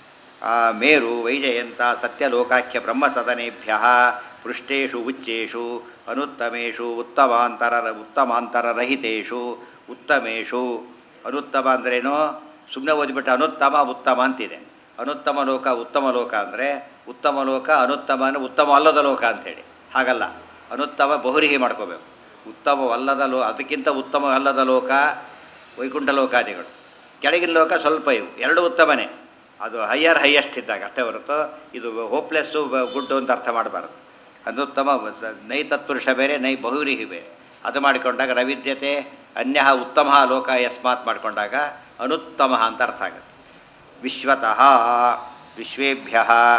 ಆ ಮೇರು ವೈಜಯಂತ ಸತ್ಯಲೋಕಾಖ್ಯ ಬ್ರಹ್ಮಸದನೇಭ್ಯ ಪೃಷ್ಟೇಶು ಉಚ್ಚೇಶು ಅನುತ್ತಮೇಶು ಉತ್ತಮಾಂತರ ಉತ್ತಮಾಂತರರಹಿತೇಶು ಉತ್ತಮೇಶು ಅನುತ್ತಮ ಅಂದ್ರೇನು ಸುಮ್ಮನೆ ಓದಿಬಿಟ್ಟು ಅನುತ್ತಮ ಉತ್ತಮ ಅಂತಿದೆ ಅನುತ್ತಮ ಲೋಕ ಉತ್ತಮ ಲೋಕ ಅಂದರೆ ಉತ್ತಮ ಲೋಕ ಅನುತ್ತಮ ಅಂದರೆ ಉತ್ತಮ ಅಲ್ಲದ ಲೋಕ ಅಂಥೇಳಿ ಹಾಗಲ್ಲ ಅನುತ್ತಮ ಬಹುರಿಹಿ ಮಾಡ್ಕೋಬೇಕು ಉತ್ತಮವಲ್ಲದ ಲೋ ಅದಕ್ಕಿಂತ ಉತ್ತಮ ಅಲ್ಲದ ಲೋಕ ವೈಕುಂಠ ಲೋಕಾದಿಗಳು ಕೆಳಗಿನ ಲೋಕ ಸ್ವಲ್ಪ ಇವು ಎರಡು ಉತ್ತಮನೇ ಅದು ಹೈಯರ್ ಹೈಯೆಸ್ಟ್ ಇದ್ದಾಗ ಅಷ್ಟೇ ಹೊರತು ಇದು ಹೋಪ್ಲೆಸ್ಸು ಗುಡ್ಡು ಅಂತ ಅರ್ಥ ಮಾಡಬಾರ್ದು ಅನುತ್ತಮ ನೈ ತತ್ಪುರುಷ ಬೇರೆ ನೈ ಬಹುರಿಹಿ ಬೇರೆ ಅದು ಮಾಡಿಕೊಂಡಾಗ ರವಿದ್ಯತೆ ಅನ್ಯ ಉತ್ತಮ ಲೋಕ ಯಸ್ಮಾತ್ ಮಾಡಿಕೊಂಡಾಗ ಅನುತ್ತಮ ಅಂತ ಅರ್ಥ ಆಗುತ್ತೆ ವಿಶ್ವತಃ ವಿಶ್ವೇಭ್ಯ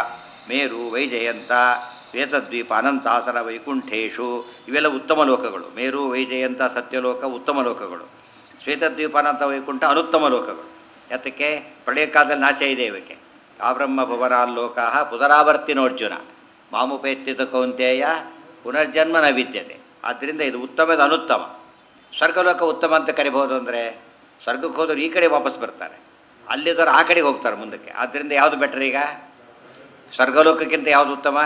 ಮೇರು ವೈಜಯಂತ ಶ್ವೇತದ್ವೀಪ ಅನಂತಾಸನ ವೈಕುಂಠೇಶು ಇವೆಲ್ಲ ಉತ್ತಮ ಲೋಕಗಳು ಮೇರು ವೈಜಯಂತ ಸತ್ಯಲೋಕ ಉತ್ತಮ ಲೋಕಗಳು ಶ್ವೇತದ್ವೀಪ ಅನಂತ ವೈಕುಂಠ ಅನುತ್ತಮ ಲೋಕಗಳು ಯಾತಕ್ಕೆ ಪ್ರಳಯ ಕಾಲದಲ್ಲಿ ನಾಶ ಇದೆ ಇವಕ್ಕೆ ಆಬ್ರಹ್ಮ ಭುವನಾಲ್ಲೋಕ ಪುನರಾವರ್ತಿನೋರ್ಜುನ ಮಾಮುಪೇತ್ಯದ ಕೌಂತೆಯ ಪುನರ್ಜನ್ಮ ನ ವಿದ್ಯತೆ ಆದ್ದರಿಂದ ಇದು ಉತ್ತಮದ ಅನುತ್ತಮ ಸ್ವರ್ಗಲೋಕ ಉತ್ತಮ ಅಂತ ಕರಿಬಹುದು ಅಂದರೆ ಸ್ವರ್ಗಕ್ಕೆ ಹೋದವರು ಈ ಕಡೆ ವಾಪಸ್ ಬರ್ತಾರೆ ಅಲ್ಲಿದ್ದವರು ಆ ಕಡೆಗೆ ಹೋಗ್ತಾರೆ ಮುಂದಕ್ಕೆ ಆದ್ದರಿಂದ ಯಾವುದು ಬೆಟರ್ ಈಗ ಸ್ವರ್ಗಲೋಕಕ್ಕಿಂತ ಯಾವುದು ಉತ್ತಮ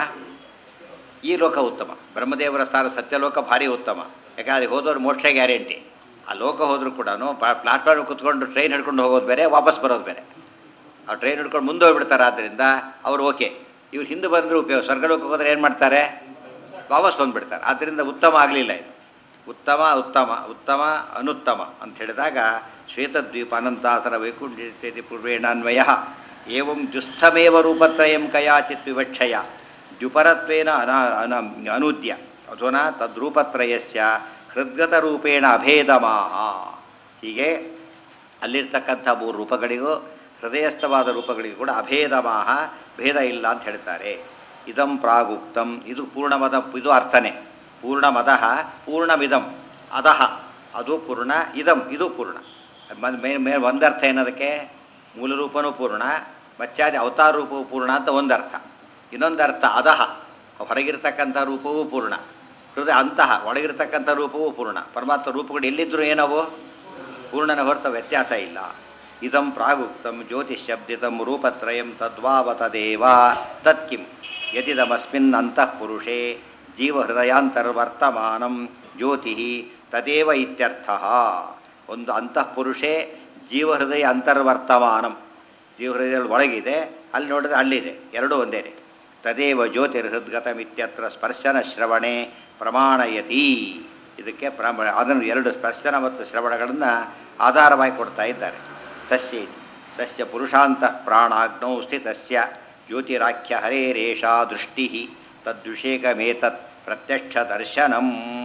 ಈ ಲೋಕ ಉತ್ತಮ ಬ್ರಹ್ಮದೇವರ ಸ್ಥಾನ ಸತ್ಯಲೋಕ ಭಾರಿ ಉತ್ತಮ ಯಾಕಂದರೆ ಹೋದವ್ರು ಮೋಕ್ಷ ಗ್ಯಾರಂಟಿ ಆ ಲೋಕ ಹೋದರೂ ಕೂಡ ಪ್ಲಾಟ್ಫಾರ್ಮ್ ಕುತ್ಕೊಂಡು ಟ್ರೈನ್ ಹಿಡ್ಕೊಂಡು ಹೋಗೋದು ಬೇರೆ ವಾಪಸ್ ಬರೋದು ಬೇರೆ ಆ ಟ್ರೈನ್ ಹಿಡ್ಕೊಂಡು ಮುಂದೆ ಹೋಗ್ಬಿಡ್ತಾರೆ ಆದ್ದರಿಂದ ಅವ್ರು ಓಕೆ ಇವ್ರು ಹಿಂದೆ ಬಂದರೂ ಉಪಯೋಗ ಸ್ವರ್ಗಲೋಕಕ್ಕೆ ಹೋದ್ರೆ ಏನು ಮಾಡ್ತಾರೆ ವಾಪಸ್ ಬಂದುಬಿಡ್ತಾರೆ ಆದ್ದರಿಂದ ಉತ್ತಮ ಆಗಲಿಲ್ಲ ಇದು ಉತ್ತಮ ಉತ್ತಮ ಉತ್ತಮ ಅನುತ್ತಮ ಅಂತ ಹೇಳಿದಾಗ ಶ್ವೇತದ್ವೀಪ ಅನಂತಾಸನ ವೈಕುಂಠಿ ಪೂರ್ವೇಣಾನ್ವಯ ಏವಂ ಜುಸ್ಥಮೇವ ರೂಪತ್ರಯಂ ಕಯಾಚಿತ್ ವಿವಕ್ಷಯ ದ್ಯುಪರತ್ವೇನ ಅನ ಅನ ಅನೂದ್ಯ ಅಧುನಾ ತದ್ರೂಪತ್ರಯಸ್ಯ ಹೃದ್ಗತ ರೂಪೇಣ ಅಭೇದಮಾಹ ಹೀಗೆ ಅಲ್ಲಿರ್ತಕ್ಕಂಥ ಮೂರು ರೂಪಗಳಿಗೂ ಹೃದಯಸ್ಥವಾದ ರೂಪಗಳಿಗೂ ಕೂಡ ಅಭೇದಮಾಹ ಭೇದ ಇಲ್ಲ ಅಂತ ಹೇಳ್ತಾರೆ ಇದಂ ಪ್ರಾಗುಕ್ತಂ ಇದು ಪೂರ್ಣಮದ ಇದು ಅರ್ಥನೇ ಪೂರ್ಣಮದಃ ಪೂರ್ಣಮಿದಂ ಅದಹ ಅದು ಪೂರ್ಣ ಇದಂ ಇದು ಪೂರ್ಣ ಮೇ ಮೇ ಒಂದರ್ಥ ಏನದಕ್ಕೆ ಮೂಲ ರೂಪನೂ ಪೂರ್ಣ ಮಚ್ಚಾದಿ ಅವತಾರ ರೂಪವೂ ಪೂರ್ಣ ಅಂತ ಒಂದರ್ಥ ಇನ್ನೊಂದರ್ಥ ಅದಹ ಹೊರಗಿರ್ತಕ್ಕಂಥ ರೂಪವೂ ಪೂರ್ಣ ಹೃದಯ ಅಂತಹ ಒಳಗಿರ್ತಕ್ಕಂಥ ರೂಪವೂ ಪೂರ್ಣ ಪರಮಾತ್ಮ ರೂಪಗಳು ಎಲ್ಲಿದ್ದರೂ ಏನವು ಪೂರ್ಣನ ಹೊರತ ವ್ಯತ್ಯಾಸ ಇಲ್ಲ ಇದಂ ಪ್ರಾಗುಕ್ತಂ ಜ್ಯೋತಿಷಬ್ದಿತಂ ರೂಪತ್ರಯಂ ತದ್ವಾವತದೇವ ತತ್ಕಿಂ ಯದಿದಮಸ್ಮಿನ್ ಅಂತಃಪುರುಷೇ ಜೀವಹೃದಯಾಂತರ್ವರ್ತಮಾನಂ ಜ್ಯೋತಿ ತದೇವ ಇತ್ಯರ್ಥ ಒಂದು ಅಂತಃಪುರುಷೇ ಜೀವಹೃದಯ ಅಂತರ್ವರ್ತಮಾನಂ ಜೀವಹೃದಯದಲ್ಲಿ ಒಳಗಿದೆ ಅಲ್ಲಿ ನೋಡಿದ್ರೆ ಅಲ್ಲಿದೆ ಎರಡೂ ಒಂದೇನೆ ತದೇವ ಜ್ಯೋತಿರ್ಹೃದ್ಗತಮಿತ್ಯತ್ರ ಸ್ಪರ್ಶನ ಶ್ರವಣೆ ಪ್ರಮಾಣಯತಿ ಇದಕ್ಕೆ ಪ್ರಮಾಣ ಅದನ್ನು ಎರಡು ಸ್ಪರ್ಶನ ಮತ್ತು ಶ್ರವಣಗಳನ್ನು ಆಧಾರವಾಗಿ ಕೊಡ್ತಾ ಇದ್ದಾರೆ ತಸ್ಯ ತಸ್ಯ ಪುರುಷಾಂತಃ ಪ್ರಾಣಾಗ್ನೌ ಸ್ಥಿತಸ್ಯ ಜ್ಯೋತಿರಾಖ್ಯ ಹರೇರೇಷಾ ದೃಷ್ಟಿ ತದ್ವಿಷೇಕಮೇತತ್ ಪ್ರತ್ಯಕ್ಷ ದರ್ಶನಂ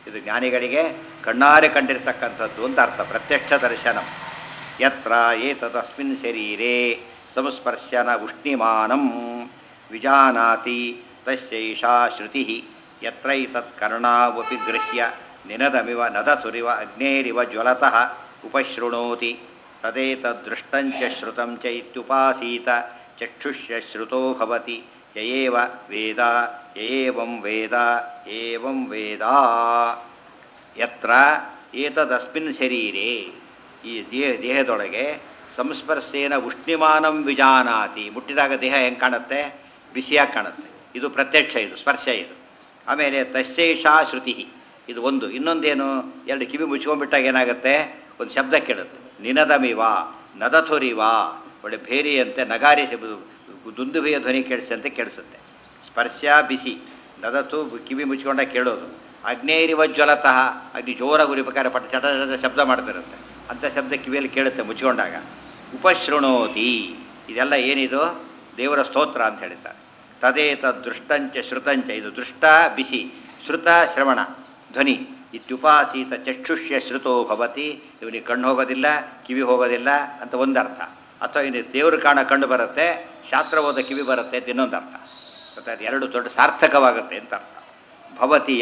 ಇದು ಜ್ಞಾನಿಗಳಿಗೆ ಕಣ್ಣಾರೆ ಕಂಡಿರ್ತಕ್ಕಂಥದ್ದು ಅಂತ ಅರ್ಥ ಪ್ರತ್ಯಕ್ಷ ದರ್ಶನ ಯತ್ರ ಏತದಸ್ಮಿನ್ ಶರೀರೆ ಸಂಸ್ಪರ್ಶನ ಉಷ್ಣಿಮಾನಂ ವಿಜಾನಾತಿ ತಸ್ಯೈಷಾ ಶ್ರುತಿ ಯತ್ರೈತತ್ ಕರ್ಣಾವಪಿ ಗೃಹ್ಯ ನಿನದಮಿವ ನದತುರಿವ ಅಗ್ನೇರಿವ ಜ್ವಲತಃ ಉಪಶೃಣೋತಿ ತದೇತದೃಷ್ಟಂಚ ಶ್ರುತಂ ಚ ಇತ್ಯುಪಾಸೀತ ಚಕ್ಷುಷ್ಯ ಶ್ರುತೋ ಭವತಿ ಯಯೇವ ವೇದ ಯಯೇವಂ ವೇದ ಏವಂ ವೇದ ಯತ್ರ ಏತದಸ್ಮಿನ್ ಶರೀರೆ ಈ ದೇಹ ದೇಹದೊಳಗೆ ಸಂಸ್ಪರ್ಶೇನ ಉಷ್ಣಿಮಾನಂ ವಿಜಾನಾತಿ ಮುಟ್ಟಿದಾಗ ದೇಹ ಹೆಂಗೆ ಕಾಣುತ್ತೆ ಬಿಸಿಯಾಗಿ ಕಾಣುತ್ತೆ ಇದು ಪ್ರತ್ಯಕ್ಷ ಇದು ಸ್ಪರ್ಶ ಇದು ಆಮೇಲೆ ತಸ್ಯೈಷಾ ಶ್ರುತಿ ಇದು ಒಂದು ಇನ್ನೊಂದೇನು ಎರಡು ಕಿವಿ ಮುಚ್ಕೊಂಡ್ಬಿಟ್ಟಾಗ ಏನಾಗುತ್ತೆ ಒಂದು ಶಬ್ದ ಕೇಳುತ್ತೆ ನಿನದಮಿವ ನದಥುರಿವ ಒಳ್ಳೆ ಭೇರಿಯಂತೆ ನಗಾರಿ ಶಬ್ದ- ದುಂದುಭೆಯ ಧ್ವನಿ ಕೇಳಿಸಂತೆ ಕೇಳಿಸುತ್ತೆ ಸ್ಪರ್ಶ ಬಿಸಿ ನದತು ಕಿವಿ ಮುಚ್ಕೊಂಡಾಗ ಕೇಳೋದು ಅಗ್ನೇರಿವ ಜ್ವಲತಃ ಅಗ್ನಿ ಜೋರ ಉರಿಬೇಕಾದ್ರೆ ಪಟ್ಟ ಚಟ ಚಟ ಶಬ್ದ ಮಾಡ್ತಿರುತ್ತೆ ಅಂಥ ಶಬ್ದ ಕಿವಿಯಲ್ಲಿ ಕೇಳುತ್ತೆ ಮುಚ್ಕೊಂಡಾಗ ಉಪಶೃಣೋತಿ ಇದೆಲ್ಲ ಏನಿದು ದೇವರ ಸ್ತೋತ್ರ ಅಂತ ಹೇಳಿದ್ದಾರೆ ತದೇತ ದೃಷ್ಟಂಚ ಶ್ರುತಂಚ ಇದು ದೃಷ್ಟ ಬಿಸಿ ಶ್ರುತ ಶ್ರವಣ ಧ್ವನಿ ಇತ್ಯುಪಾಸೀತ ಚಕ್ಷುಷ್ಯ ಶ್ರುತೋ ಭವತಿ ಇವನಿಗೆ ಕಣ್ಣು ಹೋಗೋದಿಲ್ಲ ಕಿವಿ ಹೋಗೋದಿಲ್ಲ ಅಂತ ಒಂದರ್ಥ ಅಥವಾ ಇನ್ನು ದೇವರು ಕಾಣ ಕಣ್ಣು ಬರುತ್ತೆ ಶಾಸ್ತ್ರ ಓದ ಕಿವಿ ಬರುತ್ತೆ ಅಂತ ಇನ್ನೊಂದು ಅರ್ಥ ಮತ್ತೆ ಅದು ಎರಡು ದೊಡ್ಡ ಸಾರ್ಥಕವಾಗುತ್ತೆ ಅಂತ ಅರ್ಥ ಭವತಿಯ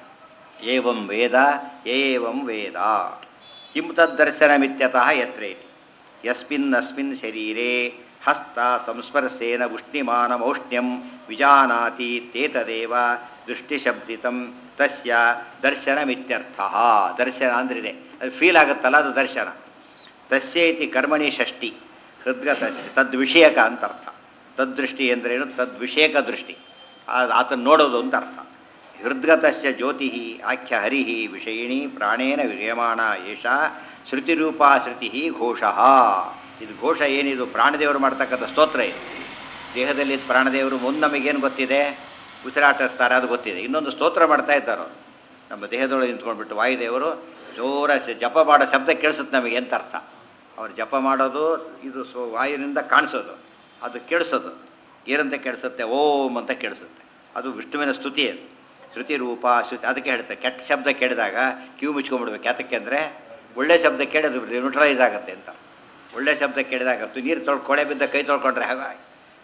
ಏವಂ ವೇದ ಏವಂ ವೇದ ಕಿಂ ತದ್ದರ್ಶನಮಿತ್ಯತಃ ಯತ್ರ ಇತಿ ಯಸ್ಮಿನ್ ಅಸ್ಮಿನ್ ಶರೀರೆ ಹಸ್ತ ಸಂಸ್ಪರ್ಶೇನ ಉಷ್ಣಿಮಾನಮೌಷ್ಣ್ಯಂ ವಿಜಾನಾತಿ ತೇತದೇವ ದೃಷ್ಟಿಶಬ್ದಿತಂ ತಸ್ಯ ದರ್ಶನಮಿತ್ಯರ್ಥ ದರ್ಶನ ಅಂದ್ರಿದೆ ಅದು ಫೀಲ್ ಆಗುತ್ತಲ್ಲ ಅದು ದರ್ಶನ ತಸ್ಯೇತಿ ಕರ್ಮಣಿ ಷಷ್ಠಿ ಹೃದ್ಗತ ತದ್ವಿಷಯಕ ಅಂತ ಅರ್ಥ ತದ್ದೃಷ್ಟಿ ಅಂದ್ರೇನು ತದ್ವಿಷಯಕ ದೃಷ್ಟಿ ಆ- ಆತನ ನೋಡೋದು ಅಂತ ಅರ್ಥ ಹೃದ್ಗತಸ್ಯ ಜ್ಯೋತಿ ಆಖ್ಯ ಹರಿ ವಿಷಯಿಣಿ ಪ್ರಾಣೇನ ವಿರ್ಯಮಾಣ ಏಷ ಶ್ರುತಿರೂಪಾ ಶ್ರುತಿ ಘೋಷಃ ಇದು ಘೋಷ ಏನಿದು ಪ್ರಾಣದೇವರು ಮಾಡ್ತಕ್ಕಂಥ ಸ್ತೋತ್ರ ಇದು ದೇಹದಲ್ಲಿ ಪ್ರಾಣದೇವರು ಮುಂದೆ ನಮಗೇನು ಗೊತ್ತಿದೆ ಉಸಿರಾಟಿಸ್ತಾರೆ ಅದು ಗೊತ್ತಿದೆ ಇನ್ನೊಂದು ಸ್ತೋತ್ರ ಮಾಡ್ತಾ ಇದ್ದಾರೋ ನಮ್ಮ ದೇಹದೊಳಗೆ ನಿಂತ್ಕೊಂಡ್ಬಿಟ್ಟು ವಾಯುದೇವರು ಜೋರ ಶ- ಜಪ ಮಾಡೋ ಶಬ್ದ ಕೇಳಿಸುತ್ತೆ ನಮಗೆ ಅಂತ ಅರ್ಥ ಅವ್ರು ಜಪ ಮಾಡೋದು ಇದು ಸ್ವ ವಾಯುವಿನಿಂದ ಕಾಣಿಸೋದು ಅದು ಕೇಳಿಸೋದು ಏನಂತ ಕೇಳಿಸುತ್ತೆ ಓಂ ಅಂತ ಕೇಳಿಸುತ್ತೆ ಅದು ವಿಷ್ಣುವಿನ ಸ್ತುತಿ ಅದು ಶ್ರುತಿ ರೂಪ ಶ್ರುತಿ ಅದಕ್ಕೆ ಹೇಳ್ತಾರೆ ಕೆಟ್ಟ ಶಬ್ದ ಕೇಳಿದಾಗ ಕಿವಿ ಮುಚ್ಕೊಂಡ್ಬಿಡ್ಬೇಕು ಯಾತಕ್ಕೆ ಅಂದರೆ ಒಳ್ಳೆ ಶಬ್ದ ಕೇಳಿದು ನ್ಯೂಟ್ರಲೈಸ್ ಆಗುತ್ತೆ ಅಂತ ಒಳ್ಳೆ ಶಬ್ದ ಕೇಳಿದಾಗ ನೀರು ತೊಳ್ ಕೊಳೆ ಬಿದ್ದ ಕೈ ತೊಳ್ಕೊಂಡ್ರೆ ಹಾಗಾಗಿ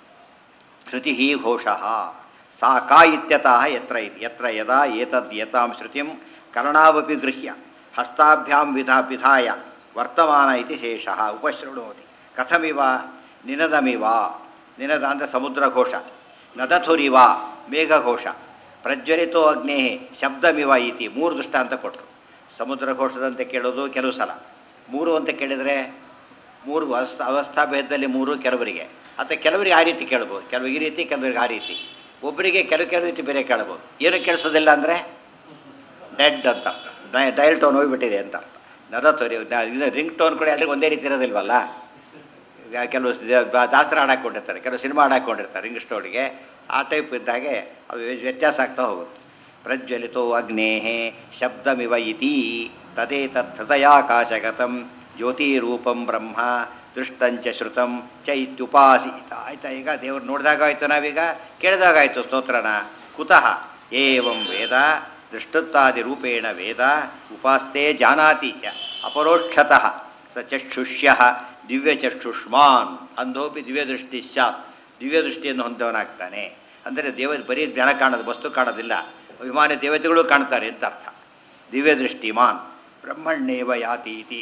ಶ್ರುತಿ ಘೋಷಃ ಸಾ ಕಾ ಇತ್ಯತಃ ಯತ್ರ ಇತಿ ಯತ್ರ ಯದಾ ಏತದ್ ಏತಾಂ ಶ್ರುತಿಂ ಕರ್ಣಾವಪಿ ಗೃಹ್ಯ ಹಸ್ತಾಭ್ಯಾಂ ವಿಧ ವಿಧಾಯ ವರ್ತಮಾನ ಇತಿ ಶೇಷಃ ಉಪಶೃಣೋತಿ ಕಥಮಿವ ನಿನದಮಿವ ನಿನದ ಅಂದರೆ ಸಮುದ್ರ ಘೋಷ ನದಥುರಿವ ಮೇಘಘೋಷ ಪ್ರಜ್ವಲಿತೋ ಅಗ್ನೇ ಶಬ್ದಮಿವ ಇತಿ ಮೂರು ದೃಷ್ಟಾಂತ ಕೊಟ್ಟರು ಸಮುದ್ರ ಘೋಷದಂತೆ ಕೇಳೋದು ಕೆಲವು ಸಲ ಮೂರು ಅಂತ ಕೇಳಿದರೆ ಮೂರು ಅವಸ್ಥಾ ಅವಸ್ಥಾ ಭೇದದಲ್ಲಿ ಮೂರು ಕೆಲವರಿಗೆ ಅಥವಾ ಕೆಲವರಿಗೆ ಆ ರೀತಿ ಕೇಳ್ಬೋದು ಕೆಲವು ಈ ರೀತಿ ಕೆಲವರಿಗೆ ಆ ರೀತಿ ಒಬ್ಬರಿಗೆ ಕೆಲವು ಕೆಲವು ರೀತಿ ಬೇರೆ ಕೇಳ್ಬೋದು ಏನು ಕೇಳಿಸೋದಿಲ್ಲ ಅಂದರೆ ಡೆಡ್ ಅಂತ ಅರ್ಥ ಡೈ- ಡಯಲ್ ಟೋನ್ ಹೋಗ್ಬಿಟ್ಟಿದೆ ಅಂತ ಅರ್ಥ ನದ ತೊರಿ ಇದು ರಿಂಗ್ ಟೋನ್ ಕೂಡ ಎಲ್ರಿಗೂ ಒಂದೇ ರೀತಿ ಇರೋದಿಲ್ವಲ್ಲ ಈಗ ಕೆಲವು ದ- ದಾಸರ ಹಾಡು ಹಾಕ್ಕೊಂಡಿರ್ತಾರೆ ಕೆಲವು ಸಿನಿಮಾ ಹಾಡು ಹಾಕ್ಕೊಂಡಿರ್ತಾರೆ ರಿಂಗ್ ಸ್ಟೋರಿಗೆ ಆ ಟೈಪ್ ಇದ್ದಾಗೆ ಅದು ವ್ಯತ್ಯಾಸ ಆಗ್ತಾ ಹೋಗುತ್ತೆ ಪ್ರಜ್ವಲಿತೋ ಅಗ್ನೇ ಶಬ್ದಮಿವ ಇತಿ ತದೇತತ್ ಹೃದಯಾಕಾಶಗತಂ ಜ್ಯೋತಿರೂಪಂ ಬ್ರಹ್ಮ ದೃಷ್ಟಂಚ ಶ್ರುತಂ ಚ ಇತ್ಯುಪಾಸೀತ ಆಯ್ತಾ ಈಗ ದೇವ್ರು ನೋಡಿದಾಗ ಆಯ್ತು ನಾವೀಗ ಕೇಳಿದಾಗ ಆಯಿತು ಸ್ತೋತ್ರನ ಕುತಃ ಏವಂ ವೇದ ದೃಷ್ಟುತ್ತಾದಿ ರೂಪೇಣ ವೇದ ಉಪಾಸ್ತೆ ಜಾನಾತಿ ಚ ಅಪರೋಕ್ಷತಃ ಸ ಚಕ್ಷುಷ್ಯ ದಿವ್ಯಚಕ್ಷುಷ್ಮಾನ್ ಅಂಧೋಪಿ ದಿವ್ಯದೃಷ್ಟಿ ಸ್ಯಾತ್ ದಿವ್ಯದೃಷ್ಟಿಯನ್ನು ಹೊಂದವನಾಗ್ತಾನೆ ಅಂದರೆ ದೇವ ಬರೀ ಜನ ಕಾಣೋದು ವಸ್ತು ಕಾಣೋದಿಲ್ಲ ಅಭಿಮಾನಿ ದೇವತೆಗಳು ಕಾಣ್ತಾರೆ ಅಂತ ಅರ್ಥ ದಿವ್ಯದೃಷ್ಟಿಮಾನ್ ಬ್ರಹ್ಮಣ್ಯೇವ ಯಾತಿ ಇತಿ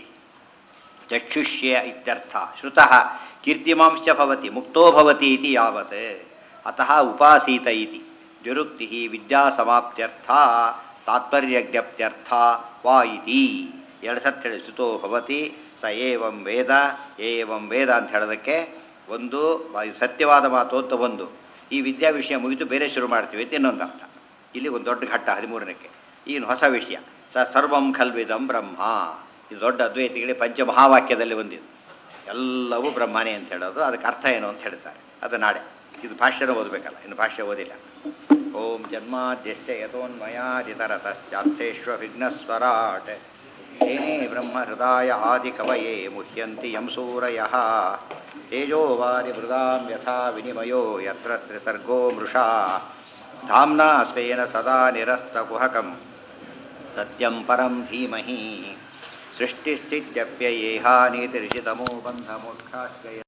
ಚಕ್ಷುಷ್ಯ ಇತ್ಯರ್ಥ ಶ್ರುತಃ ಕೀರ್ತಿಮಾಂಶ ಭವತಿ ಮುಕ್ತೋ ಭವತಿ ಇತಿ ಯಾವತ್ ಅತಃ ಉಪಾಸೀತ ಇತಿ ದ್ವಿರುಕ್ತಿ ವಿದ್ಯಾಸಮಾಪ್ತ್ಯರ್ಥ ತಾತ್ಪರ್ಯಜ್ಞಪ್ತ್ಯರ್ಥ ವಾ ಇತಿ ಎರಡು ಸತ್ ಹೇಳಿ ಶ್ರುತೋ ಭವತಿ ಸ ಏವಂ ವೇದ ಏವಂ ವೇದ ಅಂತ ಹೇಳೋದಕ್ಕೆ ಒಂದು ಬ- ಸತ್ಯವಾದ ಮಾತು ಅಂತ ಒಂದು ಈ ವಿದ್ಯಾ ವಿಷಯ ಮುಗಿದು ಬೇರೆ ಶುರು ಮಾಡ್ತೀವಿ ಅಂತ ಇನ್ನೊಂದು ಅರ್ಥ ಇಲ್ಲಿ ಒಂದು ದೊಡ್ಡ ಘಟ್ಟ ಹದಿಮೂರನೇಕ್ಕೆ ಈಗ ಹೊಸ ವಿಷಯ ಸ ಸರ್ವಂ ಖಲ್ವಿದಂ ಬ್ರಹ್ಮ ಇದು ದೊಡ್ಡ ಅದ್ವೈತಿಗಳಿಗೆ ಪಂಚಮಹಾವಾಕ್ಯದಲ್ಲಿ ಒಂದಿದು ಎಲ್ಲವೂ ಬ್ರಹ್ಮನೇ ಅಂತ ಹೇಳೋದು ಅದಕ್ಕೆ ಅರ್ಥ ಏನು ಅಂತ ಹೇಳ್ತಾರೆ ಅದು ನಾಳೆ ಇದು ಭಾಷ್ಯನ ಓದಬೇಕಲ್ಲ ಇನ್ನು ಭಾಷ್ಯ ಓದಿಲ್ಲ ಓಂ ಜನ್ಮಾದ್ಯಸ್ಯ ಯಥೋನ್ಮಯಾದಿತರತಶ್ಚಾರ್ಥೇಶ್ವ ವಿಘ್ನಸ್ವರಾಟ್ ಏನೇ ಬ್ರಹ್ಮ ಹೃದಯ ಆದಿ ಕವಯೇ ಮುಹ್ಯಂತಿ ಯಂ ಸೂರಯಃ ತೇಜೋ ವಾರಿ ಮೃದಾಂ ಯಥಾ ವಿನಿಮಯೋ ಯತ್ರ ತ್ರಿಸರ್ಗೋ ಮೃಷಾ ಧಾಮ್ನಾ ಸ್ವೇನ ಸದಾ ನಿರಸ್ತಕುಹಕಂ ಸತ್ಯಂ ಪರಂ ಧೀಮಹಿ ಸೃಷ್ಟಿಸ್ಥಿತ್ಯಪ್ಯಯೇಹಾನೀತಿರಿಷಿತಮೋ ಬಂಧಮೋಕ್ಷಾಶ್ರಯ